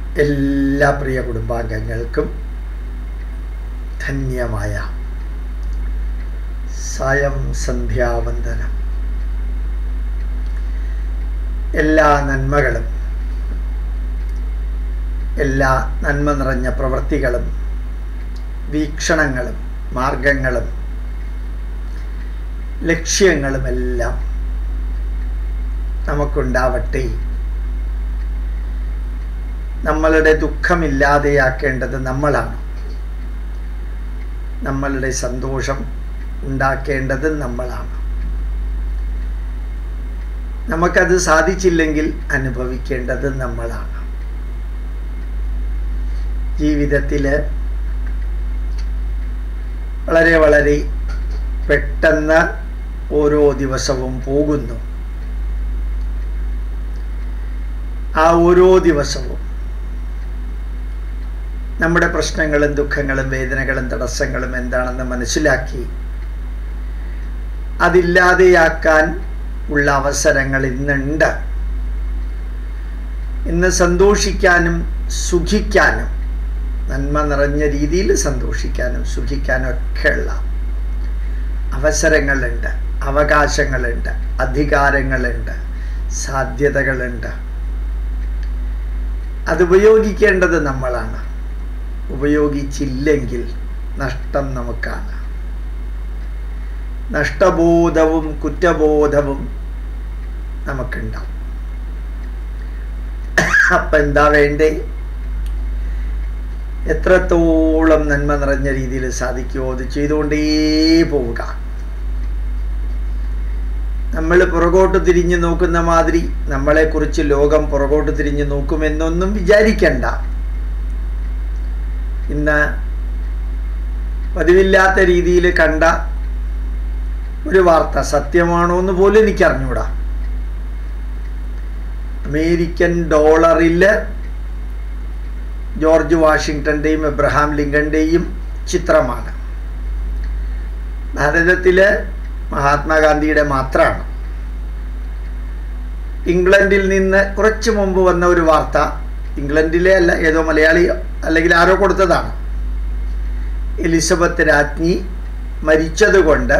എല്ലാ പ്രിയ കുടുംബാംഗങ്ങൾക്കും ധന്യമായ സായം സന്ധ്യാവന്ദനം എല്ലാ നന്മകളും എല്ലാ നന്മ നിറഞ്ഞ പ്രവൃത്തികളും വീക്ഷണങ്ങളും മാർഗങ്ങളും ലക്ഷ്യങ്ങളുമെല്ലാം നമുക്കുണ്ടാവട്ടെ നമ്മളുടെ ദുഃഖമില്ലാതെയാക്കേണ്ടത് നമ്മളാണ് നമ്മളുടെ സന്തോഷം ഉണ്ടാക്കേണ്ടത് നമ്മളാണ് നമുക്കത് സാധിച്ചില്ലെങ്കിൽ അനുഭവിക്കേണ്ടത് നമ്മളാണ് ജീവിതത്തിൽ വളരെ വളരെ പെട്ടെന്ന് ഓരോ ദിവസവും പോകുന്നു ആ ഓരോ ദിവസവും നമ്മുടെ പ്രശ്നങ്ങളും ദുഃഖങ്ങളും വേദനകളും തടസ്സങ്ങളും എന്താണെന്ന് മനസ്സിലാക്കി അതില്ലാതെയാക്കാൻ ഉള്ള അവസരങ്ങൾ ഇന്നുണ്ട് ഇന്ന് സന്തോഷിക്കാനും സുഖിക്കാനും നന്മ നിറഞ്ഞ രീതിയിൽ സന്തോഷിക്കാനും സുഖിക്കാനും ഒക്കെയുള്ള അവസരങ്ങളുണ്ട് അവകാശങ്ങളുണ്ട് അധികാരങ്ങളുണ്ട് സാധ്യതകളുണ്ട് അത് ഉപയോഗിക്കേണ്ടത് നമ്മളാണ് ഉപയോഗിച്ചില്ലെങ്കിൽ നഷ്ടം നമുക്കാണ് നഷ്ടബോധവും കുറ്റബോധവും നമുക്കുണ്ടാവും അപ്പം എന്താ വേണ്ടേ എത്രത്തോളം നന്മ നിറഞ്ഞ രീതിയിൽ സാധിക്കുമോ അത് ചെയ്തുകൊണ്ടേ പോവുക നമ്മൾ പുറകോട്ട് തിരിഞ്ഞു നോക്കുന്ന മാതിരി നമ്മളെക്കുറിച്ച് ലോകം പുറകോട്ട് തിരിഞ്ഞു നോക്കുമെന്നൊന്നും വിചാരിക്കണ്ട ഇന്ന് പതിവില്ലാത്ത രീതിയിൽ കണ്ട ഒരു വാർത്ത സത്യമാണോ എന്ന് പോലും എനിക്ക് അറിഞ്ഞൂടാ അമേരിക്കൻ ഡോളറിൽ ജോർജ് വാഷിങ്ടൻ്റെയും എബ്രഹാം ലിങ്കൻ്റെയും ചിത്രമാണ് ഭാരതത്തിൽ മഹാത്മാഗാന്ധിയുടെ മാത്രമാണ് ഇംഗ്ലണ്ടിൽ നിന്ന് കുറച്ച് മുമ്പ് വന്ന ഒരു വാർത്ത ഇംഗ്ലണ്ടിലെ അല്ല ഏതോ മലയാളി അല്ലെങ്കിൽ ആരോ കൊടുത്തതാണ് എലിസബത്ത് രാജ്ഞി മരിച്ചതുകൊണ്ട്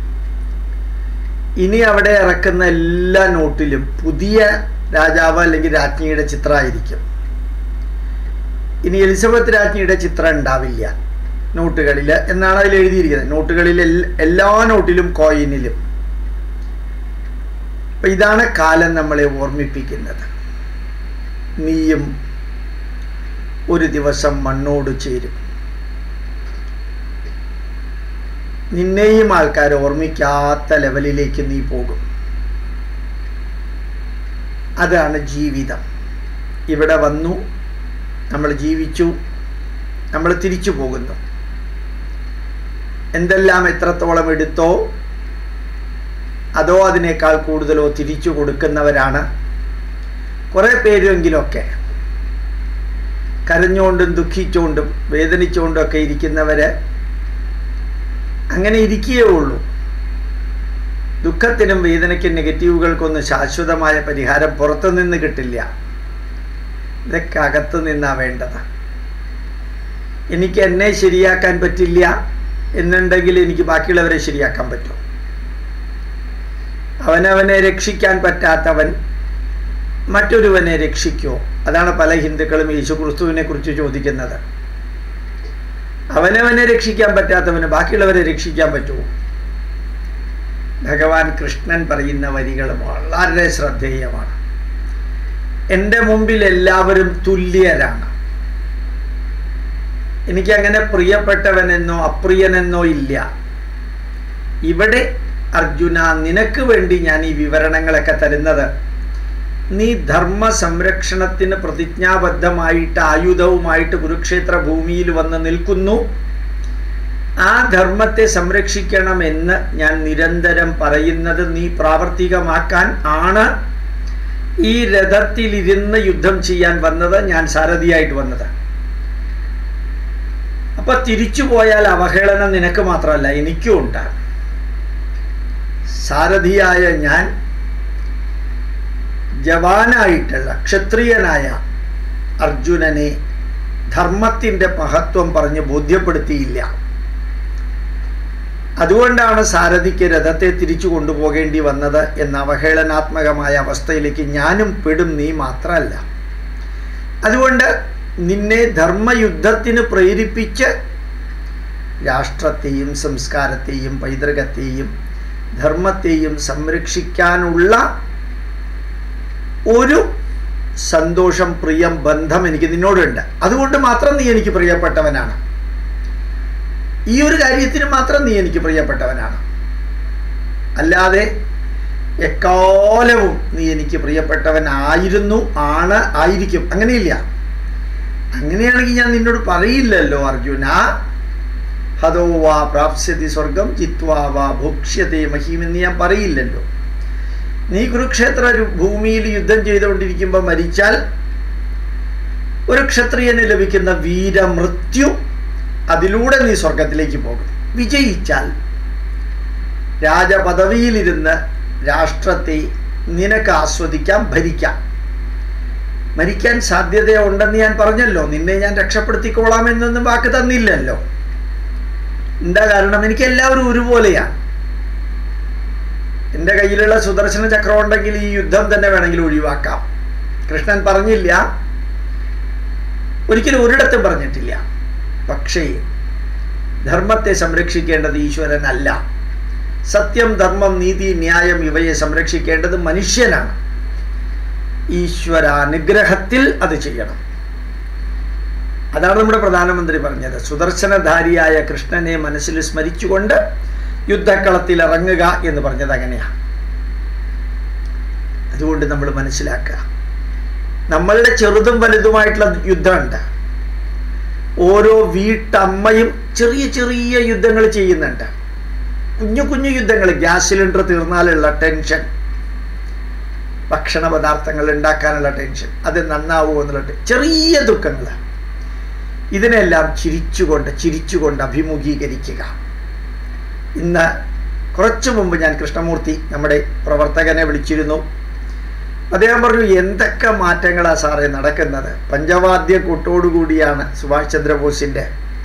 ഇനി അവിടെ ഇറക്കുന്ന എല്ലാ നോട്ടിലും പുതിയ രാജാവ് അല്ലെങ്കിൽ രാജ്ഞിയുടെ ചിത്രമായിരിക്കും ഇനി എലിസബത്ത് രാജ്ഞിയുടെ ചിത്രം ഉണ്ടാവില്ല നോട്ടുകളിൽ എന്നാണ് അതിൽ എഴുതിയിരിക്കുന്നത് നോട്ടുകളിൽ എല്ലാ നോട്ടിലും കോയിനിലും അപ്പം ഇതാണ് കാലം നമ്മളെ ഓർമ്മിപ്പിക്കുന്നത് നീയും ഒരു ദിവസം മണ്ണോട് ചേരും നിന്നെയും ആൾക്കാർ ഓർമ്മിക്കാത്ത ലെവലിലേക്ക് നീ പോകും അതാണ് ജീവിതം ഇവിടെ വന്നു നമ്മൾ ജീവിച്ചു നമ്മൾ തിരിച്ചു പോകുന്നു എന്തെല്ലാം എത്രത്തോളം എടുത്തോ അതോ അതിനേക്കാൾ കൂടുതലോ തിരിച്ചു കൊടുക്കുന്നവരാണ് കുറേ പേരെങ്കിലൊക്കെ കരഞ്ഞുകൊണ്ടും ദുഃഖിച്ചുകൊണ്ടും വേദനിച്ചുകൊണ്ടും ഒക്കെ ഇരിക്കുന്നവർ അങ്ങനെ ഇരിക്കുകയേ ഉള്ളൂ ദുഃഖത്തിനും വേദനയ്ക്കും നെഗറ്റീവുകൾക്കൊന്നും ശാശ്വതമായ പരിഹാരം പുറത്തുനിന്ന് കിട്ടില്ല ഇതൊക്കെ അകത്ത് നിന്നാ വേണ്ടത് എനിക്ക് എന്നെ ശരിയാക്കാൻ പറ്റില്ല എന്നുണ്ടെങ്കിൽ എനിക്ക് ബാക്കിയുള്ളവരെ ശരിയാക്കാൻ പറ്റും അവനവനെ രക്ഷിക്കാൻ പറ്റാത്തവൻ മറ്റൊരുവനെ രക്ഷിക്കോ അതാണ് പല ഹിന്ദുക്കളും യേശു ക്രിസ്തുവിനെ കുറിച്ച് ചോദിക്കുന്നത് അവനവനെ രക്ഷിക്കാൻ പറ്റാത്തവന് ബാക്കിയുള്ളവരെ രക്ഷിക്കാൻ പറ്റുമോ ഭഗവാൻ കൃഷ്ണൻ പറയുന്ന വരികൾ വളരെ ശ്രദ്ധേയമാണ് എൻ്റെ മുമ്പിൽ എല്ലാവരും തുല്യരാണ് എനിക്കങ്ങനെ പ്രിയപ്പെട്ടവനെന്നോ അപ്രിയനെന്നോ ഇല്ല ഇവിടെ അർജുന നിനക്ക് വേണ്ടി ഞാൻ ഈ വിവരണങ്ങളൊക്കെ തരുന്നത് നീ ധർമ്മ സംരക്ഷണത്തിന് പ്രതിജ്ഞാബദ്ധമായിട്ട് ആയുധവുമായിട്ട് കുരുക്ഷേത്ര ഭൂമിയിൽ വന്ന് നിൽക്കുന്നു ആ ധർമ്മത്തെ സംരക്ഷിക്കണമെന്ന് ഞാൻ നിരന്തരം പറയുന്നത് നീ പ്രാവർത്തികമാക്കാൻ ആണ് ഈ രഥത്തിലിരുന്ന് യുദ്ധം ചെയ്യാൻ വന്നത് ഞാൻ സാരഥിയായിട്ട് വന്നത് അപ്പൊ തിരിച്ചു പോയാൽ അവഹേളനം നിനക്ക് മാത്രമല്ല എനിക്കും ഉണ്ട് സാരഥിയായ ഞാൻ ജവാനായിട്ടുള്ള ക്ഷത്രിയനായ അർജുനനെ ധർമ്മത്തിൻ്റെ മഹത്വം പറഞ്ഞ് ബോധ്യപ്പെടുത്തിയില്ല അതുകൊണ്ടാണ് സാരഥിക്ക് രഥത്തെ തിരിച്ചു കൊണ്ടുപോകേണ്ടി വന്നത് എന്ന അവഹേളനാത്മകമായ അവസ്ഥയിലേക്ക് ഞാനും പെടും നീ മാത്രമല്ല അതുകൊണ്ട് നിന്നെ ധർമ്മയുദ്ധത്തിന് പ്രേരിപ്പിച്ച് രാഷ്ട്രത്തെയും സംസ്കാരത്തെയും പൈതൃകത്തെയും ധർമ്മത്തെയും സംരക്ഷിക്കാനുള്ള ഒരു സന്തോഷം പ്രിയം ബന്ധം എനിക്ക് നിന്നോടുണ്ട് അതുകൊണ്ട് മാത്രം നീ എനിക്ക് പ്രിയപ്പെട്ടവനാണ് ഈ ഒരു കാര്യത്തിന് മാത്രം നീ എനിക്ക് പ്രിയപ്പെട്ടവനാണ് അല്ലാതെ എക്കാലവും നീ എനിക്ക് പ്രിയപ്പെട്ടവനായിരുന്നു ആണ് ആയിരിക്കും അങ്ങനെയില്ല അങ്ങനെയാണെങ്കിൽ ഞാൻ നിന്നോട് പറയില്ലല്ലോ അർജുന ഹതോ വാ പ്രാപ്സ്യതി സ്വർഗം ജിത്വാ വാ ഭോക്ഷ്യത്തെ മഹീമെന്ന് ഞാൻ പറയില്ലല്ലോ നീ കുരുക്ഷേത്ര രു- ഭൂമിയിൽ യുദ്ധം ചെയ്തുകൊണ്ടിരിക്കുമ്പോൾ മരിച്ചാൽ ഒരു ക്ഷത്രിയന് ലഭിക്കുന്ന വീരമൃത്യു അതിലൂടെ നീ സ്വർഗത്തിലേക്ക് പോകും വിജയിച്ചാൽ രാജപദവിയിലിരുന്ന് രാഷ്ട്രത്തെ നിനക്ക് ആസ്വദിക്കാം ഭരിക്കാം മരിക്കാൻ സാധ്യതയുണ്ടെന്ന് ഞാൻ പറഞ്ഞല്ലോ നിന്നെ ഞാൻ രക്ഷപ്പെടുത്തിക്കോളാം എന്നൊന്നും വാക്ക് തന്നില്ലല്ലോ എന്താ കാരണം എനിക്ക് എല്ലാവരും ഒരുപോലെയാണ് എൻ്റെ കയ്യിലുള്ള സുദർശന ചക്രം ഉണ്ടെങ്കിൽ ഈ യുദ്ധം തന്നെ വേണമെങ്കിൽ ഒഴിവാക്കാം കൃഷ്ണൻ പറഞ്ഞില്ല ഒരിക്കലും ഒരിടത്തും പറഞ്ഞിട്ടില്ല പക്ഷേ ധർമ്മത്തെ സംരക്ഷിക്കേണ്ടത് ഈശ്വരനല്ല സത്യം ധർമ്മം നീതി ന്യായം ഇവയെ സംരക്ഷിക്കേണ്ടത് മനുഷ്യനാണ് ഈശ്വര അനുഗ്രഹത്തിൽ അത് ചെയ്യണം അതാണ് നമ്മുടെ പ്രധാനമന്ത്രി പറഞ്ഞത് സുദർശനധാരിയായ കൃഷ്ണനെ മനസ്സിൽ സ്മരിച്ചുകൊണ്ട് യുദ്ധക്കളത്തിൽ ഇറങ്ങുക എന്ന് പറഞ്ഞത് അങ്ങനെയാണ് അതുകൊണ്ട് നമ്മൾ മനസ്സിലാക്കുക നമ്മളുടെ ചെറുതും വലുതുമായിട്ടുള്ള യുദ്ധമുണ്ട് ഓരോ വീട്ടമ്മയും ചെറിയ ചെറിയ യുദ്ധങ്ങൾ ചെയ്യുന്നുണ്ട് കുഞ്ഞു കുഞ്ഞു യുദ്ധങ്ങൾ ഗ്യാസ് സിലിണ്ടർ തീർന്നാലുള്ള ടെൻഷൻ ഭക്ഷണ പദാർത്ഥങ്ങൾ ഉണ്ടാക്കാനുള്ള ടെൻഷൻ അത് നന്നാവുമോ എന്നുള്ള ടെ- ചെറിയ ദുഃഖങ്ങൾ ഇതിനെല്ലാം ചിരിച്ചുകൊണ്ട് ചിരിച്ചുകൊണ്ട് അഭിമുഖീകരിക്കുക ഇന്ന് കുറച്ചു മുമ്പ് ഞാൻ കൃഷ്ണമൂർത്തി നമ്മുടെ പ്രവർത്തകനെ വിളിച്ചിരുന്നു അദ്ദേഹം പറഞ്ഞു എന്തൊക്കെ മാറ്റങ്ങളാണ് സാറേ നടക്കുന്നത് പഞ്ചവാദ്യ കൂട്ടോടുകൂടിയാണ് സുഭാഷ് ചന്ദ്രബോസിൻ്റെ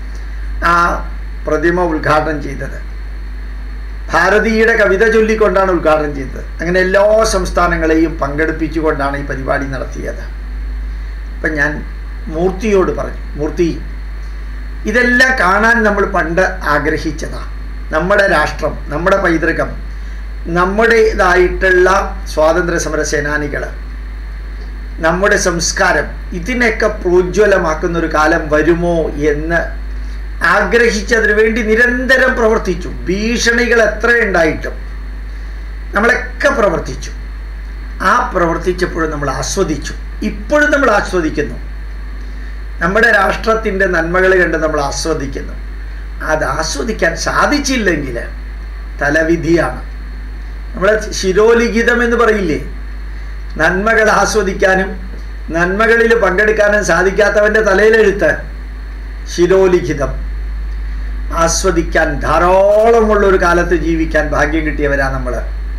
ആ പ്രതിമ ഉദ്ഘാടനം ചെയ്തത് ഭാരതീയുടെ കവിത ചൊല്ലിക്കൊണ്ടാണ് ഉദ്ഘാടനം ചെയ്തത് അങ്ങനെ എല്ലാ സംസ്ഥാനങ്ങളെയും പങ്കെടുപ്പിച്ചുകൊണ്ടാണ് ഈ പരിപാടി നടത്തിയത് അപ്പം ഞാൻ മൂർത്തിയോട് പറഞ്ഞു മൂർത്തി ഇതെല്ലാം കാണാൻ നമ്മൾ പണ്ട് ആഗ്രഹിച്ചതാണ് നമ്മുടെ രാഷ്ട്രം നമ്മുടെ പൈതൃകം നമ്മുടേതായിട്ടുള്ള സ്വാതന്ത്ര്യ സമര സേനാനികൾ നമ്മുടെ സംസ്കാരം ഇതിനെയൊക്കെ പ്രോജ്വലമാക്കുന്ന ഒരു കാലം വരുമോ എന്ന് ആഗ്രഹിച്ചതിന് വേണ്ടി നിരന്തരം പ്രവർത്തിച്ചു ഭീഷണികൾ എത്ര ഉണ്ടായിട്ടും നമ്മളൊക്കെ പ്രവർത്തിച്ചു ആ പ്രവർത്തിച്ചപ്പോഴും നമ്മൾ ആസ്വദിച്ചു ഇപ്പോഴും നമ്മൾ ആസ്വദിക്കുന്നു നമ്മുടെ രാഷ്ട്രത്തിൻ്റെ നന്മകൾ കണ്ട് നമ്മൾ ആസ്വദിക്കുന്നു അത് ആസ്വദിക്കാൻ സാധിച്ചില്ലെങ്കിൽ തലവിധിയാണ് നമ്മളെ ശിരോലിഖിതം എന്ന് പറയില്ലേ നന്മകൾ ആസ്വദിക്കാനും നന്മകളിൽ പങ്കെടുക്കാനും സാധിക്കാത്തവൻ്റെ തലയിലെഴുത്ത് ശിരോലിഖിതം ആസ്വദിക്കാൻ ധാരാളമുള്ള ഒരു കാലത്ത് ജീവിക്കാൻ ഭാഗ്യം കിട്ടിയവരാ നമ്മൾ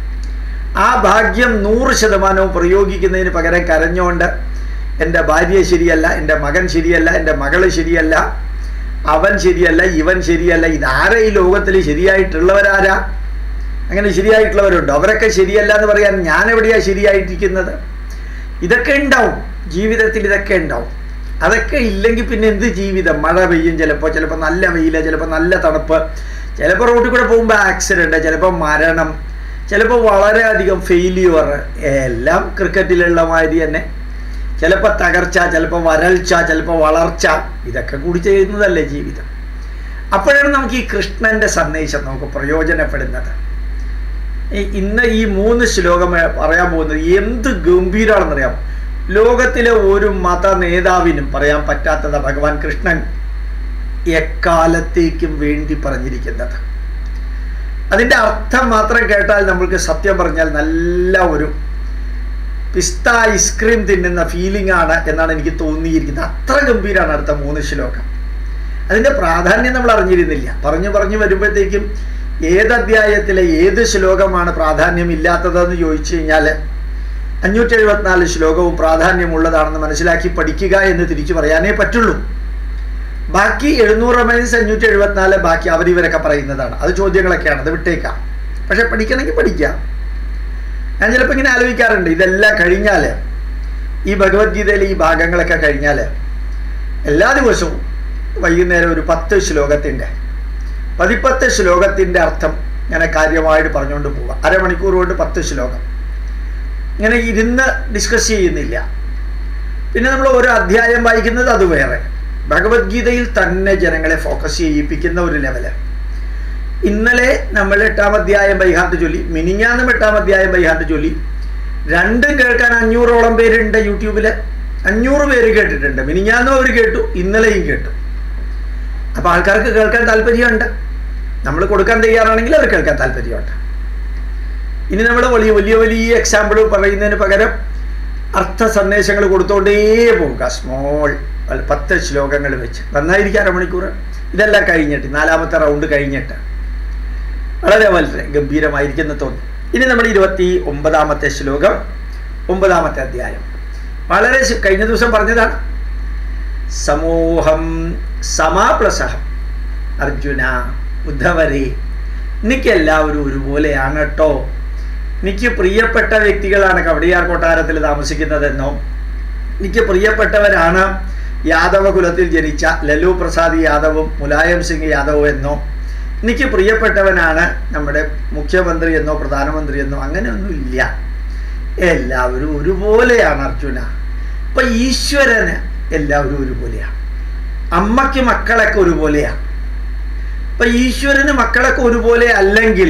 ആ ഭാഗ്യം നൂറ് ശതമാനവും പ്രയോഗിക്കുന്നതിന് പകരം കരഞ്ഞുകൊണ്ട് എൻ്റെ ഭാര്യ ശരിയല്ല എൻ്റെ മകൻ ശരിയല്ല എൻ്റെ മകള് ശരിയല്ല അവൻ ശരിയല്ല ഇവൻ ശരിയല്ല ഇതാരാ ഈ ലോകത്തിൽ ശരിയായിട്ടുള്ളവരാരാ അങ്ങനെ ശരിയായിട്ടുള്ളവരുണ്ട് അവരൊക്കെ ശരിയല്ല എന്ന് പറയാൻ ഞാൻ എവിടെയാ ശരിയായിട്ടിരിക്കുന്നത് ഇതൊക്കെ ഉണ്ടാവും ജീവിതത്തിൽ ഇതൊക്കെ ഉണ്ടാവും അതൊക്കെ ഇല്ലെങ്കിൽ പിന്നെ എന്ത് ജീവിതം മഴ പെയ്യും ചിലപ്പോൾ ചിലപ്പോൾ നല്ല വെയില് ചിലപ്പോൾ നല്ല തണുപ്പ് ചിലപ്പോൾ റോഡിൽ കൂടെ പോകുമ്പോൾ ആക്സിഡൻറ്റ് ചിലപ്പോൾ മരണം ചിലപ്പോൾ വളരെയധികം ഫെയിലിയർ എല്ലാം ക്രിക്കറ്റിലുള്ള മാതിരി തന്നെ ചിലപ്പോൾ തകർച്ച ചിലപ്പോൾ വരൾച്ച ചിലപ്പോൾ വളർച്ച ഇതൊക്കെ കൂടി ചെയ്യുന്നതല്ലേ ജീവിതം അപ്പോഴാണ് നമുക്ക് ഈ കൃഷ്ണന്റെ സന്ദേശം നമുക്ക് പ്രയോജനപ്പെടുന്നത് ഈ- ഇന്ന് ഈ മൂന്ന് ശ്ലോകം പറയാൻ പോകുന്നത് എന്ത് ഗംഭീരാണെന്നറിയാം ലോകത്തിലെ ഒരു മത നേതാവിനും പറയാൻ പറ്റാത്തത് ഭഗവാൻ കൃഷ്ണൻ എക്കാലത്തേക്കും വേണ്ടി പറഞ്ഞിരിക്കുന്നത് അതിൻ്റെ അർത്ഥം മാത്രം കേട്ടാൽ നമ്മൾക്ക് സത്യം പറഞ്ഞാൽ നല്ല ഒരു പിസ്ത ഐസ്ക്രീം തിന്നുന്ന ഫീലിംഗ് ആണ് എന്നാണ് എനിക്ക് തോന്നിയിരിക്കുന്നത് അത്ര ഗംഭീരമാണ് അടുത്ത മൂന്ന് ശ്ലോകം അതിൻ്റെ പ്രാധാന്യം നമ്മൾ അറിഞ്ഞിരുന്നില്ല പറഞ്ഞു പറഞ്ഞു വരുമ്പോഴത്തേക്കും ഏത് അധ്യായത്തിലെ ഏത് ശ്ലോകമാണ് പ്രാധാന്യമില്ലാത്തതെന്ന് ചോദിച്ചു കഴിഞ്ഞാൽ അഞ്ഞൂറ്റി എഴുപത്തിനാല് ശ്ലോകവും പ്രാധാന്യമുള്ളതാണെന്ന് മനസ്സിലാക്കി പഠിക്കുക എന്ന് തിരിച്ചു പറയാനേ പറ്റുള്ളൂ ബാക്കി എഴുന്നൂറ് മൈനസ് അഞ്ഞൂറ്റി എഴുപത്തിനാല് ബാക്കി അവർ ഇവരൊക്കെ പറയുന്നതാണ് അത് ചോദ്യങ്ങളൊക്കെയാണ് അത് വിട്ടേക്കാം പക്ഷെ പഠിക്കണമെങ്കിൽ പഠിക്കാം ഞാൻ ചിലപ്പോൾ ഇങ്ങനെ ആലോചിക്കാറുണ്ട് ഇതെല്ലാം കഴിഞ്ഞാൽ ഈ ഭഗവത്ഗീതയിലെ ഈ ഭാഗങ്ങളൊക്കെ കഴിഞ്ഞാൽ എല്ലാ ദിവസവും വൈകുന്നേരം ഒരു പത്ത് ശ്ലോകത്തിൻ്റെ പതിപ്പത്ത് ശ്ലോകത്തിൻ്റെ അർത്ഥം ഇങ്ങനെ കാര്യമായിട്ട് പറഞ്ഞുകൊണ്ട് പോവാം അരമണിക്കൂർ കൊണ്ട് പത്ത് ശ്ലോകം ഇങ്ങനെ ഇരുന്ന് ഡിസ്കസ് ചെയ്യുന്നില്ല പിന്നെ നമ്മൾ ഓരോ അധ്യായം വായിക്കുന്നത് അത് വേറെ ഭഗവത്ഗീതയിൽ തന്നെ ജനങ്ങളെ ഫോക്കസ് ചെയ്യിപ്പിക്കുന്ന ഒരു ലെവല് ഇന്നലെ നമ്മൾ എട്ടാം അധ്യായം ബൈഹാർട്ട് ചൊല്ലി മിനിഞ്ഞാന്നും എട്ടാം അധ്യായം ബൈഹാർട്ട് ചൊല്ലി രണ്ടും കേൾക്കാൻ അഞ്ഞൂറോളം പേരുണ്ട് യൂട്യൂബിൽ അഞ്ഞൂറ് പേര് കേട്ടിട്ടുണ്ട് മിനിഞ്ഞാന്നും അവർ കേട്ടു ഇന്നലെയും കേട്ടു അപ്പോൾ ആൾക്കാർക്ക് കേൾക്കാൻ താല്പര്യമുണ്ട് നമ്മൾ കൊടുക്കാൻ തയ്യാറാണെങ്കിൽ അവർ കേൾക്കാൻ താല്പര്യമുണ്ട് ഇനി നമ്മൾ വലിയ വലിയ വലിയ എക്സാമ്പിൾ പറയുന്നതിന് പകരം അർത്ഥ സന്ദേശങ്ങൾ കൊടുത്തുകൊണ്ടേ പോവുക സ്മോൾ പത്ത് ശ്ലോകങ്ങൾ വെച്ച് നന്നായിരിക്കും അരമണിക്കൂർ ഇതെല്ലാം കഴിഞ്ഞിട്ട് നാലാമത്തെ റൗണ്ട് കഴിഞ്ഞിട്ട് വളരെ വളരെ ഗംഭീരമായിരിക്കുന്ന തോന്നി ഇനി നമ്മൾ ഇരുപത്തി ഒമ്പതാമത്തെ ശ്ലോകം ഒമ്പതാമത്തെ അധ്യായം വളരെ ശ- കഴിഞ്ഞ ദിവസം പറഞ്ഞതാണ് സമൂഹം സമാപ്ലസഹം അർജുന ഉദ്ധവരെ എനിക്ക് എല്ലാവരും ഒരുപോലെയാണ് കേട്ടോ എനിക്ക് പ്രിയപ്പെട്ട വ്യക്തികളാണ് കവടിയാർ കൊട്ടാരത്തിൽ താമസിക്കുന്നതെന്നോ എനിക്ക് പ്രിയപ്പെട്ടവരാണ് യാദവ കുലത്തിൽ ജനിച്ച ലല്ലു പ്രസാദ് യാദവും മുലായം സിംഗ് യാദവും എന്നോ എനിക്ക് പ്രിയപ്പെട്ടവനാണ് നമ്മുടെ മുഖ്യമന്ത്രി എന്നോ പ്രധാനമന്ത്രി എന്നോ അങ്ങനെയൊന്നും ഇല്ല എല്ലാവരും ഒരുപോലെയാണ് അർജുന അപ്പൊ ഈശ്വരന് എല്ലാവരും ഒരുപോലെയാണ് അമ്മയ്ക്ക് മക്കളൊക്കെ ഒരുപോലെയാണ് അപ്പൊ ഈശ്വരന് മക്കളൊക്കെ ഒരുപോലെ അല്ലെങ്കിൽ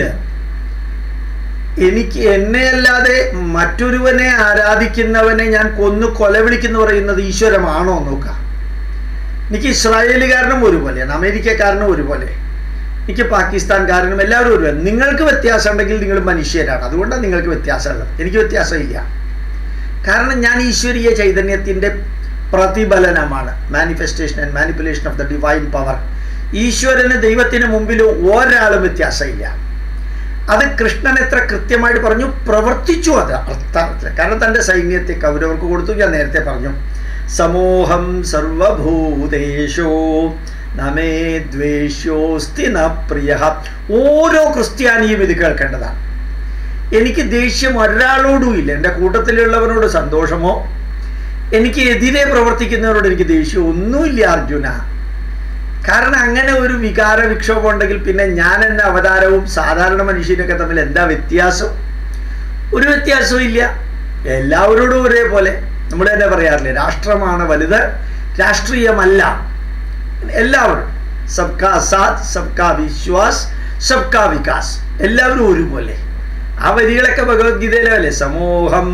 എനിക്ക് എന്നെ അല്ലാതെ മറ്റൊരുവനെ ആരാധിക്കുന്നവനെ ഞാൻ കൊന്നു കൊലവിളിക്കുന്നു പറയുന്നത് ഈശ്വരമാണോ നോക്കാം എനിക്ക് ഇസ്രായേലുകാരനും ഒരുപോലെയാണ് അമേരിക്കക്കാരനും ഒരുപോലെ എനിക്ക് പാകിസ്ഥാൻകാരനും എല്ലാവരും ഒരുപോലെ നിങ്ങൾക്ക് വ്യത്യാസം ഉണ്ടെങ്കിൽ നിങ്ങൾ മനുഷ്യരാണ് അതുകൊണ്ടാണ് നിങ്ങൾക്ക് വ്യത്യാസമുള്ളത് എനിക്ക് വ്യത്യാസമില്ല കാരണം ഞാൻ ഈശ്വരീയ ചൈതന്യത്തിൻ്റെ പ്രതിഫലനമാണ് manifestation and manipulation of the divine power ഈശ്വരന് ദൈവത്തിന് മുമ്പിൽ ഒരാളും വ്യത്യാസമില്ല അത് കൃഷ്ണൻ എത്ര കൃത്യമായിട്ട് പറഞ്ഞു പ്രവർത്തിച്ചു അത് അർത്ഥാർത്ഥത്തിൽ കാരണം തൻ്റെ സൈന്യത്തെ കൗരവർക്ക് കൊടുത്തു ഞാൻ നേരത്തെ പറഞ്ഞു സമൂഹം സർവഭൂതേഷോ നമേ ദ്വേഷ്യോസ്തി ന പ്രിയ ഓരോ ക്രിസ്ത്യാനിയും ഇത് കേൾക്കേണ്ടതാണ് എനിക്ക് ദേഷ്യം ഒരാളോടും ഇല്ല എൻ്റെ കൂട്ടത്തിലുള്ളവനോട് സന്തോഷമോ എനിക്ക് എതിരെ പ്രവർത്തിക്കുന്നവരോട് എനിക്ക് ദേഷ്യം ഒന്നുമില്ല അർജുന കാരണം അങ്ങനെ ഒരു വികാര വിക്ഷോഭം ഉണ്ടെങ്കിൽ പിന്നെ ഞാൻ എന്ന അവതാരവും സാധാരണ മനുഷ്യനൊക്കെ തമ്മിൽ എന്താ വ്യത്യാസം ഒരു വ്യത്യാസവും ഇല്ല എല്ലാവരോടും ഒരേപോലെ നമ്മൾ തന്നെ പറയാറില്ലേ രാഷ്ട്രമാണ് വലുത് രാഷ്ട്രീയമല്ല എല്ലാവരും സബ്കാ സാത്ത് സബ്കാ വിശ്വാസ് സബ്കാ വികാസ് എല്ലാവരും ഒരുപോലെ ആ വരികളൊക്കെ ഭഗവത്ഗീതയിലെ അല്ലേ സമൂഹം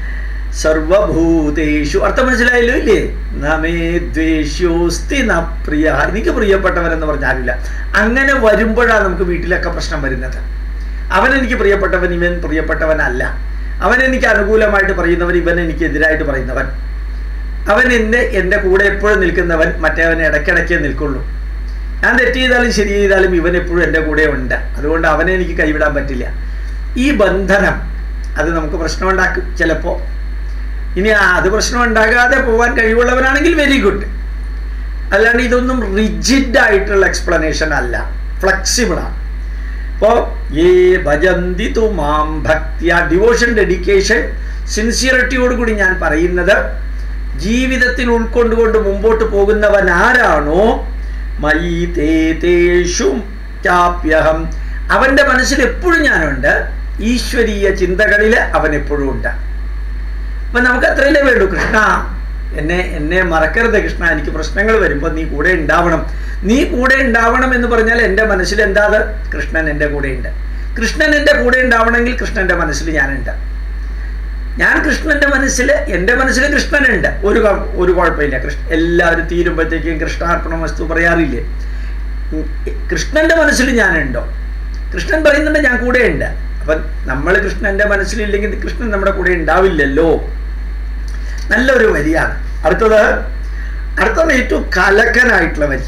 സർവഭൂതേഷു അർത്ഥം മനസ്സിലായല്ലോ ഇല്ലേ നമേ ദ്വേഷ്യോസ്തി ന പ്രിയ എനിക്ക് പ്രിയപ്പെട്ടവനെന്ന് പറഞ്ഞാലില്ല അങ്ങനെ വരുമ്പോഴാണ് നമുക്ക് വീട്ടിലൊക്കെ പ്രശ്നം വരുന്നത് അവൻ എനിക്ക് പ്രിയപ്പെട്ടവൻ ഇവൻ പ്രിയപ്പെട്ടവനല്ല അവൻ എനിക്ക് അനുകൂലമായിട്ട് പറയുന്നവൻ ഇവൻ എനിക്ക് എതിരായിട്ട് പറയുന്നവൻ അവൻ എന്നെ എൻ്റെ കൂടെ എപ്പോഴും നിൽക്കുന്നവൻ മറ്റേവൻ ഇടയ്ക്കിടയ്ക്കേ നിൽക്കുള്ളൂ ഞാൻ തെറ്റ് ചെയ്താലും ശരി ചെയ്താലും ഇവൻ എപ്പോഴും എൻ്റെ കൂടെ ഉണ്ട് അതുകൊണ്ട് അവനെ എനിക്ക് കൈവിടാൻ പറ്റില്ല ഈ ബന്ധനം അത് നമുക്ക് പ്രശ്നമുണ്ടാക്കും ചിലപ്പോൾ ഇനി ആ അത് പ്രശ്നം ഉണ്ടാകാതെ പോകാൻ കഴിവുള്ളവനാണെങ്കിൽ വെരി ഗുഡ് അല്ലാണ്ട് ഇതൊന്നും റിജിഡ് ആയിട്ടുള്ള എക്സ്പ്ലനേഷൻ അല്ല ഫ്ലെക്സിബിളാണ് അപ്പോൾ ഏ ഭജന്തി തു മാം ഭക്തിയ ഡിവോഷൻ ഡെഡിക്കേഷൻ സിൻസിയറിറ്റിയോട് കൂടി ഞാൻ പറയുന്നത് ജീവിതത്തിൽ ഉൾക്കൊണ്ടുകൊണ്ട് മുമ്പോട്ട് പോകുന്നവൻ ആരാണോ മയി തേ തേഷു ചാപ്യഹം അവൻ്റെ മനസ്സിൽ എപ്പോഴും ഞാനുണ്ട് ഈശ്വരീയ ചിന്തകളിൽ അവൻ എപ്പോഴും ഉണ്ട് അപ്പൊ നമുക്ക് അത്രയല്ലേ വേണ്ടൂ കൃഷ്ണ എന്നെ എന്നെ മറക്കരുത് കൃഷ്ണ എനിക്ക് പ്രശ്നങ്ങൾ വരുമ്പോൾ നീ കൂടെ ഉണ്ടാവണം നീ കൂടെ ഉണ്ടാവണം എന്ന് പറഞ്ഞാൽ എൻ്റെ മനസ്സിൽ എന്താ അത് കൃഷ്ണൻ എൻ്റെ കൂടെ ഉണ്ട് കൃഷ്ണൻ എൻ്റെ കൂടെ ഉണ്ടാവണമെങ്കിൽ കൃഷ്ണൻ്റെ മനസ്സിൽ ഞാനുണ്ട് ഞാൻ കൃഷ്ണന്റെ മനസ്സിൽ എൻ്റെ മനസ്സിൽ കൃഷ്ണനുണ്ട് ഒരു കുഴ- ഒരു കുഴപ്പമില്ല കൃഷ്ണ എല്ലാവരും തീരുമ്പോഴത്തേക്കും കൃഷ്ണാർപ്പണ വസ്തു പറയാറില്ലേ ഉം, കൃഷ്ണന്റെ മനസ്സിൽ ഞാനുണ്ടോ കൃഷ്ണൻ പറയുന്നുണ്ട് ഞാൻ കൂടെ ഉണ്ട് അപ്പം നമ്മൾ കൃഷ്ണന്റെ മനസ്സിലില്ലെങ്കിൽ കൃഷ്ണൻ നമ്മുടെ കൂടെ ഉണ്ടാവില്ലല്ലോ നല്ലൊരു വരിയാണ് അടുത്തത് അടുത്തത് ഏറ്റവും കലക്കനായിട്ടുള്ള വരി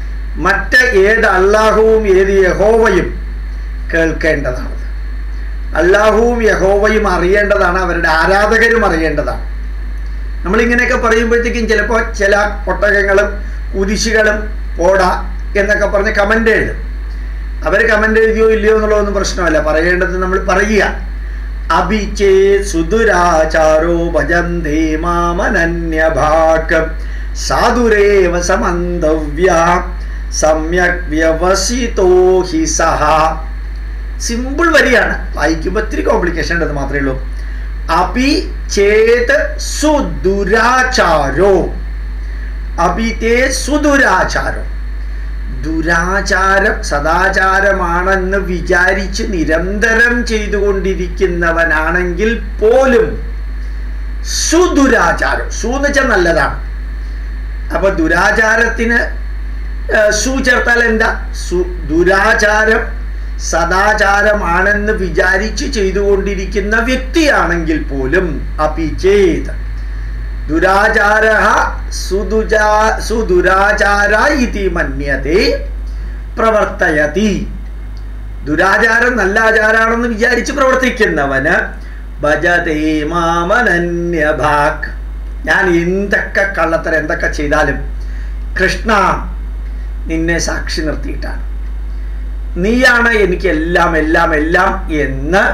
മറ്റ് ഏത് അള്ളാഹുവും ഏത് യഹോവയും കേൾക്കേണ്ടതാണത് അള്ളാഹുവും യഹോവയും അറിയേണ്ടതാണ് അവരുടെ ആരാധകരും അറിയേണ്ടതാണ് നമ്മളിങ്ങനെയൊക്കെ പറയുമ്പോഴത്തേക്കും ചിലപ്പോൾ ചില ഒട്ടകങ്ങളും കുരിശുകളും പോടാ എന്നൊക്കെ പറഞ്ഞ് കമൻ്റ് എഴുതും അവർ കമൻ്റ് എഴുതിയോ ഇല്ലയോ എന്നുള്ളതൊന്നും പ്രശ്നമല്ല പറയേണ്ടത് നമ്മൾ പറയുക അഭിചേ സുദുരാചാരോ ഭജന്തേ മാമനന്യഭാഗ് സാധുരേവ സമന്തവ്യ സമ്യക് വ്യവസിതോ ഹി സഹ സിമ്പിൾ വരിയാണ് വായിക്കുമ്പോൾ ഇത്തിരി കോംപ്ലിക്കേഷൻ ഉണ്ടെന്ന് മാത്രമേ ഉള്ളൂ അപി ചേത് സുദുരാചാരോ അഭിതേ സുദുരാചാരോ ദുരാചാരം സദാചാരമാണെന്ന് വിചാരിച്ച് നിരന്തരം ചെയ്തുകൊണ്ടിരിക്കുന്നവനാണെങ്കിൽ പോലും സുദുരാചാരം സു എന്ന് വെച്ചാൽ നല്ലതാണ് അപ്പൊ ദുരാചാരത്തിന് ഏർ, സു ചേർത്താൽ എന്താ സു ദുരാചാരം സദാചാരമാണെന്ന് വിചാരിച്ച് ചെയ്തുകൊണ്ടിരിക്കുന്ന വ്യക്തിയാണെങ്കിൽ പോലും അപിചേത് ദുരാചാര സുദുജാ സുദുരാചാര ഇതി മന്യത്തെ പ്രവർത്തയതി ദുരാചാരം നല്ല ആചാരാണെന്ന് വിചാരിച്ച് പ്രവർത്തിക്കുന്നവന് ഭജതേ മാമനന്യഭാഗ് ഞാൻ എന്തൊക്കെ കള്ളത്തരം എന്തൊക്കെ ചെയ്താലും കൃഷ്ണ നിന്നെ സാക്ഷി നിർത്തിയിട്ടാണ് നീയാണ് എനിക്ക് എല്ലാം എല്ലാം എല്ലാം എന്ന്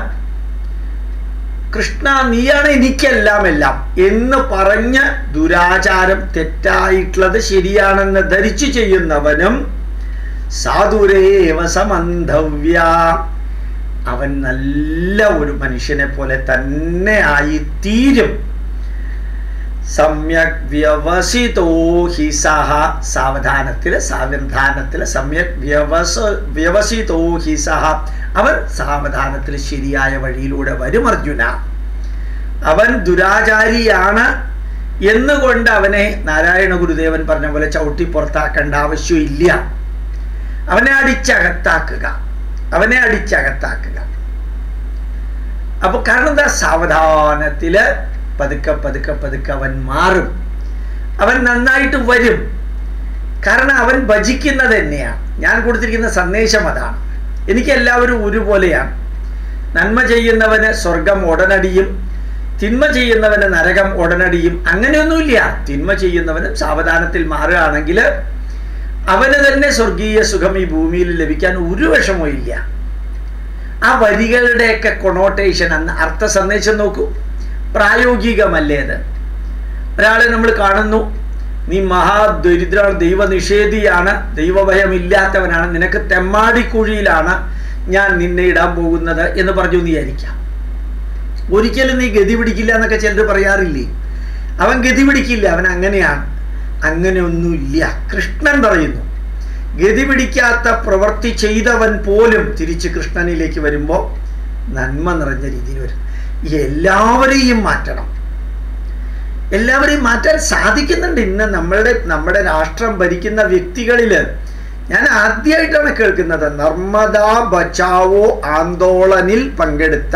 കൃഷ്ണ നീയാണ് എനിക്കെല്ലാം എല്ലാം എന്ന് പറഞ്ഞ് ദുരാചാരം തെറ്റായിട്ടുള്ളത് ശരിയാണെന്ന് ധരിച്ചു ചെയ്യുന്നവനും സാധുരേവ സമന്ധവ്യ അവൻ നല്ല ഒരു മനുഷ്യനെ പോലെ തന്നെ ആയി തീരും സമ്യക് വ്യവസിതോ ഹി സഹ സാവധാനത്തില് സാവധാനത്തില് സമ്യക് വ്യവസ വ്യവസിതോ ഹി സഹ അവൻ സാവധാനത്തിൽ ശരിയായ വഴിയിലൂടെ വരും അർജുന അവൻ ദുരാചാരിയാണ് എന്നുകൊണ്ട് അവനെ നാരായണ ഗുരുദേവൻ പറഞ്ഞ പോലെ ചവിട്ടി പുറത്താക്കേണ്ട ആവശ്യമില്ല അവനെ അടിച്ചകത്താക്കുക അവനെ അടിച്ചകത്താക്കുക അപ്പൊ കാരണം എന്താ സാവധാനത്തില് പതുക്കെ പതുക്കെ പതുക്കെ അവൻ മാറും അവൻ നന്നായിട്ട് വരും കാരണം അവൻ ഭജിക്കുന്നത് തന്നെയാണ് ഞാൻ കൊടുത്തിരിക്കുന്ന സന്ദേശം അതാണ് എനിക്ക് എല്ലാവരും ഒരുപോലെയാണ് നന്മ ചെയ്യുന്നവന് സ്വർഗം ഉടനടിയും തിന്മ ചെയ്യുന്നവന് നരകം ഉടനടിയും അങ്ങനെയൊന്നുമില്ല തിന്മ ചെയ്യുന്നവനും സാവധാനത്തിൽ മാറുകയാണെങ്കിൽ അവന് തന്നെ സ്വർഗീയ സുഖം ഈ ഭൂമിയിൽ ലഭിക്കാൻ ഒരു വിഷമവും ഇല്ല ആ വരികളുടെയൊക്കെ കൊണോട്ടേഷൻ അന്ന് അർത്ഥ സന്ദേശം നോക്കൂ പ്രായോഗികമല്ലേ അത് ഒരാളെ നമ്മൾ കാണുന്നു നീ മഹാദരിദ്ര ദൈവനിഷേധിയാണ് ദൈവഭയമില്ലാത്തവനാണ് നിനക്ക് തെമ്മാടിക്കുഴിയിലാണ് ഞാൻ നിന്നെ ഇടാൻ പോകുന്നത് എന്ന് പറഞ്ഞു നീ വിചാരിക്കാം ഒരിക്കലും നീ ഗതി പിടിക്കില്ല എന്നൊക്കെ ചിലർ പറയാറില്ലേ അവൻ ഗതി പിടിക്കില്ല അവൻ അങ്ങനെയാണ് അങ്ങനെയൊന്നുമില്ല കൃഷ്ണൻ പറയുന്നു ഗതി പിടിക്കാത്ത പ്രവൃത്തി ചെയ്തവൻ പോലും തിരിച്ച് കൃഷ്ണനിലേക്ക് വരുമ്പോൾ നന്മ നിറഞ്ഞ രീതിയിൽ വരും എല്ലാവരെയും മാറ്റണം എല്ലാവരെയും മാറ്റാൻ സാധിക്കുന്നുണ്ട് ഇന്ന് നമ്മളുടെ നമ്മുടെ രാഷ്ട്രം ഭരിക്കുന്ന വ്യക്തികളിൽ ഞാൻ ആദ്യമായിട്ടാണ് കേൾക്കുന്നത് നർമ്മദാ ബച്ചാവോ ആന്തോളനിൽ പങ്കെടുത്ത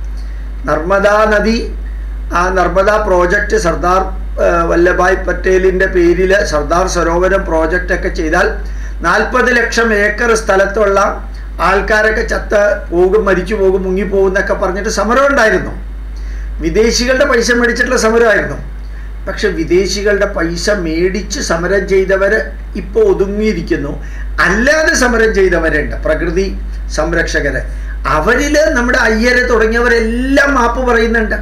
നർമ്മദാ നദി ആ നർമ്മദാ പ്രോജക്റ്റ് സർദാർ ആ, വല്ലഭായ് പട്ടേലിന്റെ പേരിൽ സർദാർ സരോവരം പ്രോജക്റ്റ് ഒക്കെ ചെയ്താൽ നാൽപ്പത് ലക്ഷം ഏക്കർ സ്ഥലത്തുള്ള ആൾക്കാരൊക്കെ ചത്ത് പോകും മരിച്ചു പോകും മുങ്ങിപ്പോകും എന്നൊക്കെ പറഞ്ഞിട്ട് സമരം ഉണ്ടായിരുന്നു വിദേശികളുടെ പൈസ മേടിച്ചിട്ടുള്ള സമരമായിരുന്നു പക്ഷെ വിദേശികളുടെ പൈസ മേടിച്ച് സമരം ചെയ്തവർ ഇപ്പോൾ ഒതുങ്ങിയിരിക്കുന്നു അല്ലാതെ സമരം ചെയ്തവരുണ്ട് പ്രകൃതി സംരക്ഷകര് അവരില് നമ്മുടെ അയ്യര് തുടങ്ങിയവരെല്ലാം മാപ്പ് പറയുന്നുണ്ട്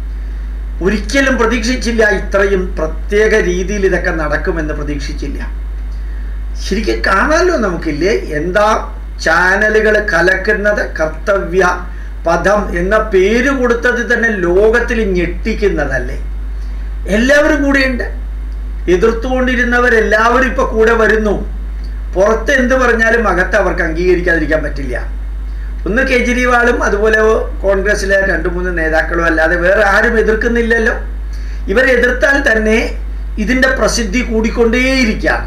ഒരിക്കലും പ്രതീക്ഷിച്ചില്ല ഇത്രയും പ്രത്യേക രീതിയിൽ ഇതൊക്കെ നടക്കുമെന്ന് പ്രതീക്ഷിച്ചില്ല ശരിക്കും കാണാമല്ലോ നമുക്കില്ലേ എന്താ ചാനലുകൾ കലക്കുന്നത് കർത്തവ്യ പദം എന്ന പേര് കൊടുത്തത് തന്നെ ലോകത്തിൽ ഞെട്ടിക്കുന്നതല്ലേ എല്ലാവരും കൂടെയുണ്ട് എതിർത്തുകൊണ്ടിരുന്നവരെല്ലാവരും ഇപ്പൊ കൂടെ വരുന്നു പുറത്ത് എന്ത് പറഞ്ഞാലും അകത്ത് അവർക്ക് അംഗീകരിക്കാതിരിക്കാൻ പറ്റില്ല ഒന്ന് കേജ്രിവാളും അതുപോലെ കോൺഗ്രസിലെ രണ്ടു മൂന്ന് നേതാക്കളും അല്ലാതെ വേറെ ആരും എതിർക്കുന്നില്ലല്ലോ ഇവരെ എതിർത്താൽ തന്നെ ഇതിന്റെ പ്രസിദ്ധി കൂടിക്കൊണ്ടേയിരിക്കുകയാണ്